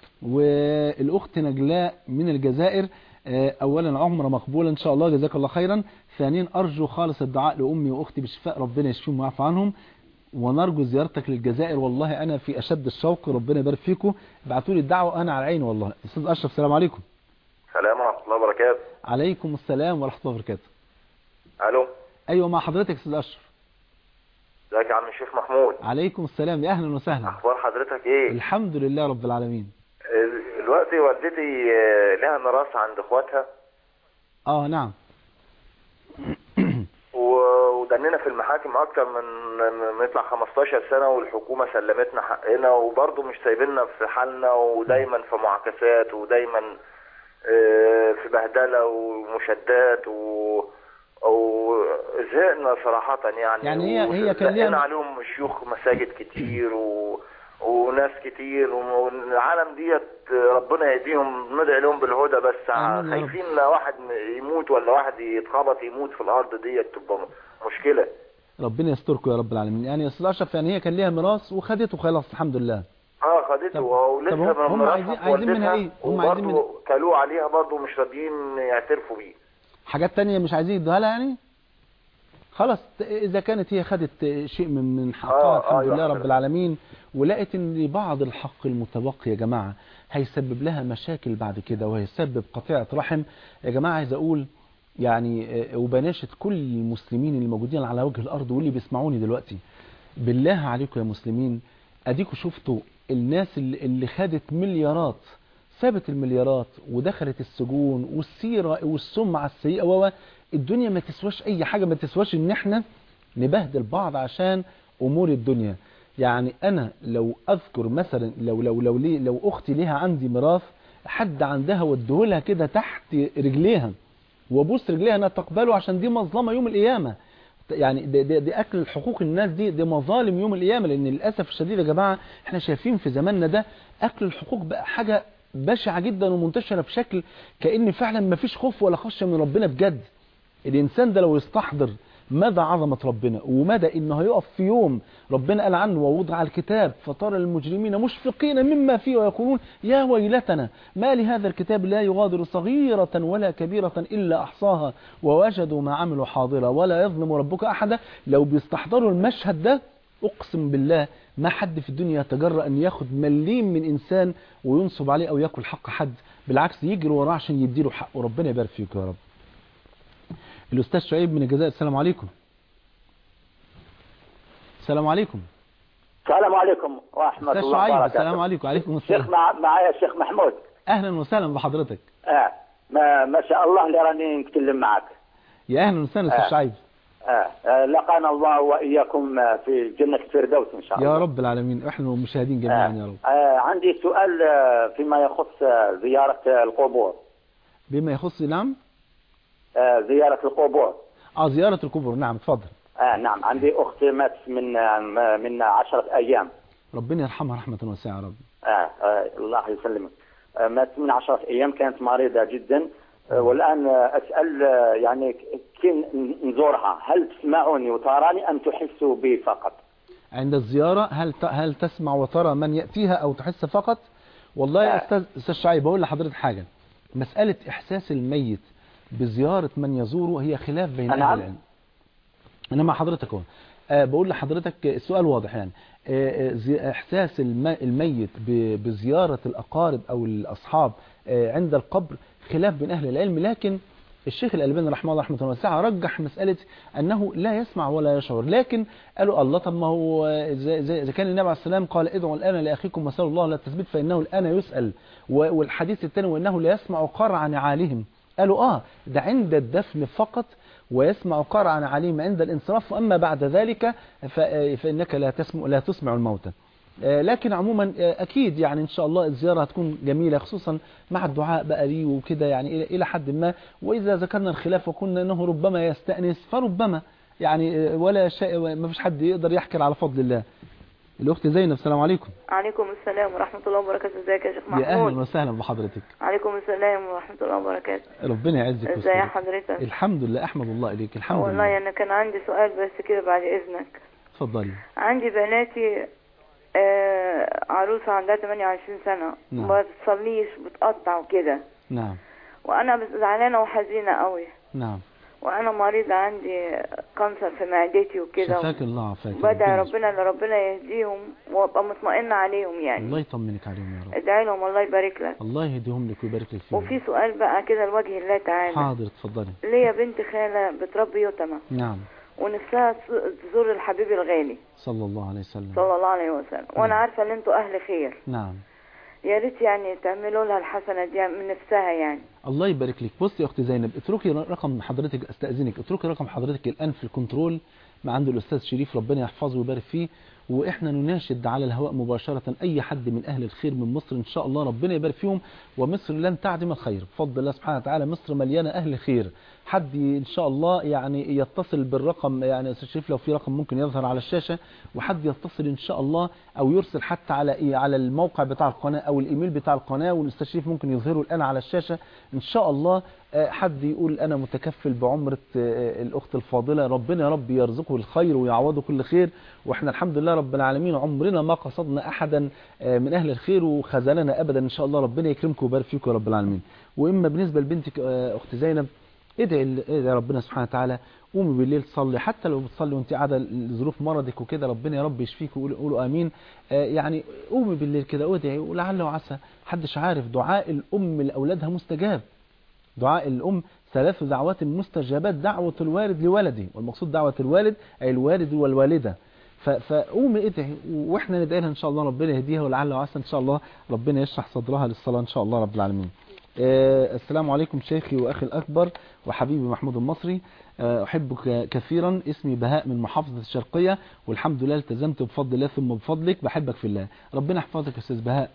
والأخت نجلاء من الجزائر آه، أولا عمرة مقبولة إن شاء الله جزاك الله خيرا ثانيا أرجو خالص الدعاء لأمي وأختي بالشفاء ربنا يشفيهم ويعفو عنهم ونرجو زيارتك للجزائر والله أنا في أشد الشوق ربنا يبارك فيكم ابعتوا لي الدعوة أنا على عيني والله أستاذ أشرف السلام عليكم السلام ورحمة الله وبركاته عليكم السلام ورحمة الله وبركاته ألو أيوة مع حضرتك أستاذ أشرف ازيك يا عم الشيخ محمود عليكم السلام يا أهلا وسهلا أخبار حضرتك إيه؟ الحمد لله رب العالمين ال- دلوقتي والدتي آه، لها ميراث عند إخواتها آه نعم و- ودننا في المحاكم أكتر من من- نطلع 15 سنة والحكومة سلمتنا حقنا وبرضه مش سايبيننا في حالنا ودايما في معاكسات ودايما آه، في بهدلة ومشادات و وزهقنا صراحة يعني يعني هي- هي كان ليها- وزهقنا عليهم شيوخ مساجد كتير و... وناس كتير والعالم ديت ربنا يهديهم ندعي لهم بالهدى بس آمين يا رب. خايفين لا واحد يموت ولا واحد يتخبط يموت في الارض ديت تبقى م- مشكلة ربنا يستركم يا رب العالمين يعني يا أستاذ أشرف يعني هي كان ليها ميراث وخدته خلاص الحمد لله اه خدته طب- ولسه طب هم- من هم مراتها عايزين- في عايزين منها والدتها، إيه؟ هم عايزين وبرضه كلوه عليها برضه مش راضيين يعترفوا بيه حاجات تانية مش عايزين يدوها لها يعني خلاص ت- إذا كانت هي خدت شيء من من حقها آه، الحمد آه، لله يحسن. رب العالمين ولقيت ان بعض الحق المتبقي يا جماعة هيسبب لها مشاكل بعد كده وهيسبب قطيعة رحم يا جماعة عايز اقول يعني آه، وبناشد كل المسلمين اللي موجودين على وجه الارض واللي بيسمعوني دلوقتي بالله عليكم يا مسلمين اديكوا شفتوا الناس اللي, اللي خدت مليارات سابت المليارات ودخلت السجون والسيرة والسمعة السيئة و الدنيا ما تسواش اي حاجة ما تسواش ان احنا نبهدل بعض عشان امور الدنيا يعني انا لو اذكر مثلا لو لو لو لي لو اختي ليها عندي ميراث حد عندها وديهولها كده تحت رجليها وابوس رجليها انها تقبله عشان دي مظلمه يوم القيامه يعني دي, دي, دي اكل حقوق الناس دي دي مظالم يوم القيامه لان للاسف الشديد يا جماعه احنا شايفين في زماننا ده اكل الحقوق بقى حاجه بشعه جدا ومنتشره بشكل كان فعلا ما فيش خوف ولا خشيه من ربنا بجد الانسان ده لو يستحضر مدى عظمة ربنا ومدى انه هيقف في يوم ربنا قال عنه ووضع الكتاب فترى المجرمين مشفقين مما فيه ويقولون يا ويلتنا ما لهذا الكتاب لا يغادر صغيرة ولا كبيرة إلا أحصاها ووجدوا ما عملوا حاضرا ولا يظلم ربك أحدا لو بيستحضروا المشهد ده أقسم بالله ما حد في الدنيا يتجرأ أن ياخد مليم من إنسان وينصب عليه أو ياكل حق حد بالعكس يجري وراه عشان يديله حقه ربنا يبارك فيك يا رب الأستاذ شعيب من الجزائر السلام عليكم السلام عليكم السلام عليكم ورحمة أستاذ الله شعيب وبركاته السلام عليكم وعليكم شيخ السلام مع... معايا الشيخ محمود أهلا وسهلا بحضرتك آه. ما... ما شاء الله اللي راني نتكلم معك يا أهلا وسهلا أستاذ آه. شعيب آه. آه. لقانا الله وإياكم آه، في جنة الفردوس إن شاء الله يا رب العالمين احنا والمشاهدين جميعا يا رب آه. عندي سؤال آه، فيما يخص آه، زيارة آه، القبور بما يخص نعم آه. زيارة القبور اه زيارة القبور نعم اتفضل آه. نعم عندي أخت مات من آه، من عشرة أيام ربنا يرحمها رحمة واسعة يا رب آه. آه. الله يسلمك آه. مات من عشرة أيام كانت مريضة جدا آه. والآن آه، أسأل آه، يعني ك- كي ن- نزورها هل تسمعني وتراني أم تحس بي فقط عند الزيارة هل ت- هل تسمع وترى من يأتيها أو تحس فقط والله يا آه. أستاذ أستاذ شعيب بقول لحضرتك حاجة مسألة إحساس الميت بزيارة من يزوره هي خلاف بين أهل نعم. العلم أنا مع حضرتك أهو آه بقول لحضرتك السؤال واضح يعني آه، آه، زي- إحساس الم- الميت ب- بزيارة الأقارب أو الأصحاب آه، عند القبر خلاف بين أهل العلم لكن الشيخ الألباني رحمه الله رحمه واسعة رجح مسألة أنه لا يسمع ولا يشعر لكن قالوا الله طب ما هو زي, زي, زي كان النبي عليه السلام قال ادعوا الآن لأخيكم وسألوا الله لا تثبت فإنه الآن يسأل و- والحديث الثاني وأنه لا يسمع قرع نعالهم قالوا آه ده عند الدفن فقط ويسمع قرع نعالهم عند الانصراف وأما بعد ذلك ف- فإنك لا تسمع, لا تسمع الموتى آه، لكن عموما آه، اكيد يعني ان شاء الله الزياره هتكون جميله خصوصا مع الدعاء بقى ليه وكده يعني الى الى حد ما واذا ذكرنا الخلاف وقلنا انه ربما يستانس فربما يعني آه، ولا شيء ما فيش حد يقدر يحكي على فضل الله الاخت زينب السلام عليكم عليكم السلام ورحمة الله وبركاته ازيك يا شيخ يا اهلا محمود وسهلا بحضرتك عليكم السلام ورحمة الله وبركاته ربنا يعزك ازي ويسترك. حضرتك الحمد لله احمد الله اليك الحمد والله لله انا كان عندي سؤال بس كده بعد اذنك اتفضلي عندي بناتي آه عروسة عندها 28 سنة نعم. ما بتصليش بتقطع وكده نعم وانا بس- زعلانة وحزينة قوي نعم وانا مريضة عندي كانسر في معدتي وكده شفاك الله عافاك بدعي ربنا ان ربنا يهديهم وابقى مطمئنة عليهم يعني الله يطمنك عليهم يا رب ادعي لهم الله يبارك لك الله يهديهم لك ويبارك لك فيهم وفي سؤال بقى كده لوجه الله تعالى حاضر اتفضلي ليا بنت خالة بتربي يتمة نعم ونفسها تز- تزور الحبيب الغالي صلى الله عليه وسلم صلى الله عليه وسلم وانا عارفة ان انتوا اهل خير نعم يا ريت يعني تعملوا لها الحسنة دي من نفسها يعني الله يبارك لك بصي يا اختي زينب اتركي رقم حضرتك استاذنك اتركي رقم حضرتك الان في الكنترول مع عند الاستاذ شريف ربنا يحفظه ويبارك فيه واحنا نناشد على الهواء مباشره اي حد من اهل الخير من مصر ان شاء الله ربنا يبارك فيهم ومصر لن تعدم الخير بفضل الله سبحانه وتعالى مصر مليانه اهل خير حد ان شاء الله يعني يتصل بالرقم يعني يا استاذ شريف لو في رقم ممكن يظهر على الشاشه وحد يتصل ان شاء الله او يرسل حتى على إيه على الموقع بتاع القناه او الايميل بتاع القناه والاستاذ شريف ممكن يظهره الان على الشاشه ان شاء الله آه، حد يقول انا متكفل بعمره آه، الاخت الفاضله ربنا يا رب يرزقه الخير ويعوضه كل خير واحنا الحمد لله رب العالمين عمرنا ما قصدنا احدا آه، من اهل الخير وخذلنا ابدا ان شاء الله ربنا يكرمكم ويبارك فيكم يا رب العالمين واما بالنسبه لبنتك آه، اخت زينب ادعي ادعي ربنا سبحانه وتعالى قومي بالليل تصلي حتى لو بتصلي وانت قاعده لظروف مرضك وكده ربنا يا رب يشفيك وقولوا قولوا امين آه، يعني قومي بالليل كده وادعي ولعل وعسى محدش عارف دعاء الام لاولادها مستجاب دعاء الأم ثلاث دعوات مستجابات دعوة الوالد لولده والمقصود دعوة الوالد أي الوالد والوالدة ف- فقومي ادعي واحنا ندعي لها ان شاء الله ربنا يهديها ولعل وعسى ان شاء الله ربنا يشرح صدرها للصلاه ان شاء الله رب العالمين. آه السلام عليكم شيخي واخي الاكبر وحبيبي محمود المصري آه احبك كثيرا اسمي بهاء من محافظه الشرقيه والحمد لله التزمت بفضل الله ثم بفضلك بحبك في الله. ربنا يحفظك يا استاذ بهاء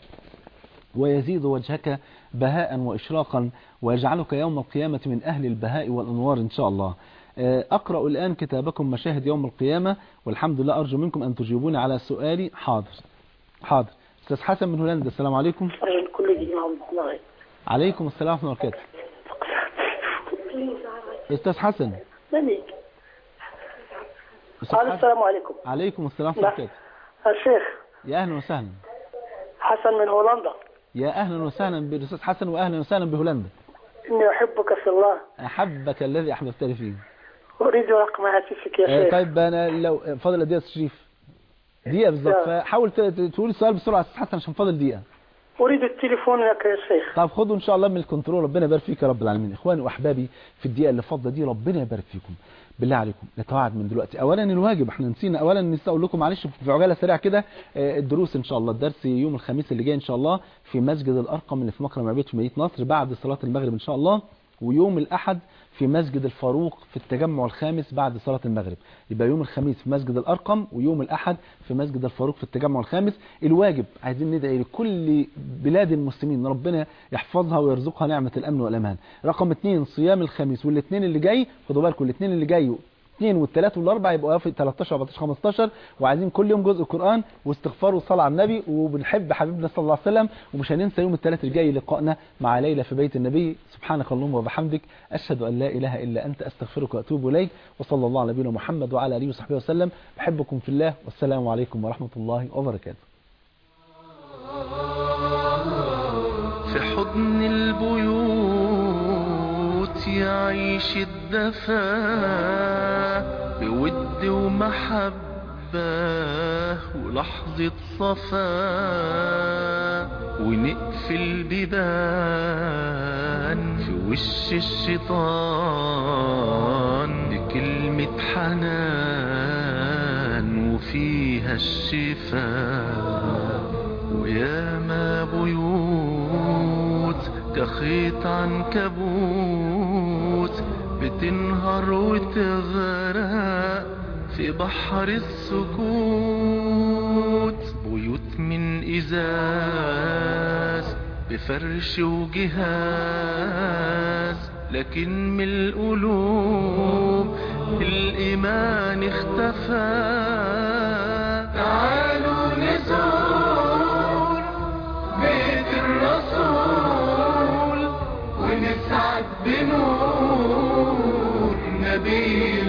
ويزيد وجهك بهاء وإشراقا ويجعلك يوم القيامة من أهل البهاء والأنوار إن شاء الله آه، أقرأ الآن كتابكم مشاهد يوم القيامة والحمد لله أرجو منكم أن تجيبوني على سؤالي حاضر حاضر أستاذ حسن من هولندا السلام عليكم كل دي مع الله عليكم السلام ورحمة الله وبركاته أستاذ حسن مانيك أستاذ الو حسن. السلام عليكم عليكم السلام ورحمة الله لا. وبركاته الشيخ يا أهلا وسهلا حسن من هولندا يا أهلا وسهلا بالأستاذ حسن وأهلا وسهلا بهولندا اني احبك في الله أحبك الذي أحببتني فيه اريد رقم هاتفك يا آه، شيخ طيب أنا لو فاضل قد إيه يا أستاذ شريف دقيقة بالظبط يا. فحاول ت- ت- تقول السؤال بسرعة يا أستاذ حسن عشان فاضل دقيقة اريد التليفون لك يا شيخ طب خدوا ان شاء الله من الكنترول ربنا يبارك فيك يا رب العالمين اخواني واحبابي في الدقيقه اللي فاضله دي ربنا يبارك فيكم بالله عليكم نتوعد من دلوقتي اولا الواجب احنا نسينا اولا نسيت اقول لكم معلش في عجاله سريعه كده آه، الدروس ان شاء الله الدرس يوم الخميس اللي جاي ان شاء الله في مسجد الارقم اللي في مكرم عبيد في مدينه نصر بعد صلاه المغرب ان شاء الله ويوم الاحد في مسجد الفاروق في التجمع الخامس بعد صلاة المغرب يبقى يوم الخميس في مسجد الأرقم ويوم الأحد في مسجد الفاروق في التجمع الخامس الواجب عايزين ندعي لكل بلاد المسلمين ربنا يحفظها ويرزقها نعمة الأمن والأمان رقم اثنين صيام الخميس والاثنين اللي جاي خدوا بالكم الاثنين اللي جاي اثنين والثلاث والاربع يبقوا في 13 14 15 وعايزين كل يوم جزء قران واستغفار وصلاه على النبي وبنحب حبيبنا صلى الله عليه وسلم ومش هننسى يوم الثلاث الجاي لقائنا مع ليلى في بيت النبي سبحانك اللهم وبحمدك اشهد ان لا اله الا انت استغفرك واتوب اليك وصلى الله على نبينا محمد وعلى اله وصحبه وسلم بحبكم في الله والسلام عليكم ورحمه الله وبركاته في حضن البيوت يعيش الدفا بود ومحبة ولحظة صفا ونقفل بيبان في وش الشيطان بكلمة حنان وفيها الشفاء ويا ما بيوت كخيط عنكبوت بتنهار وتغرق في بحر السكوت بيوت من إزاز بفرش وجهاز لكن من القلوب الإيمان اختفى تعالوا نزور بيت الرسول ونسعد بنور نبي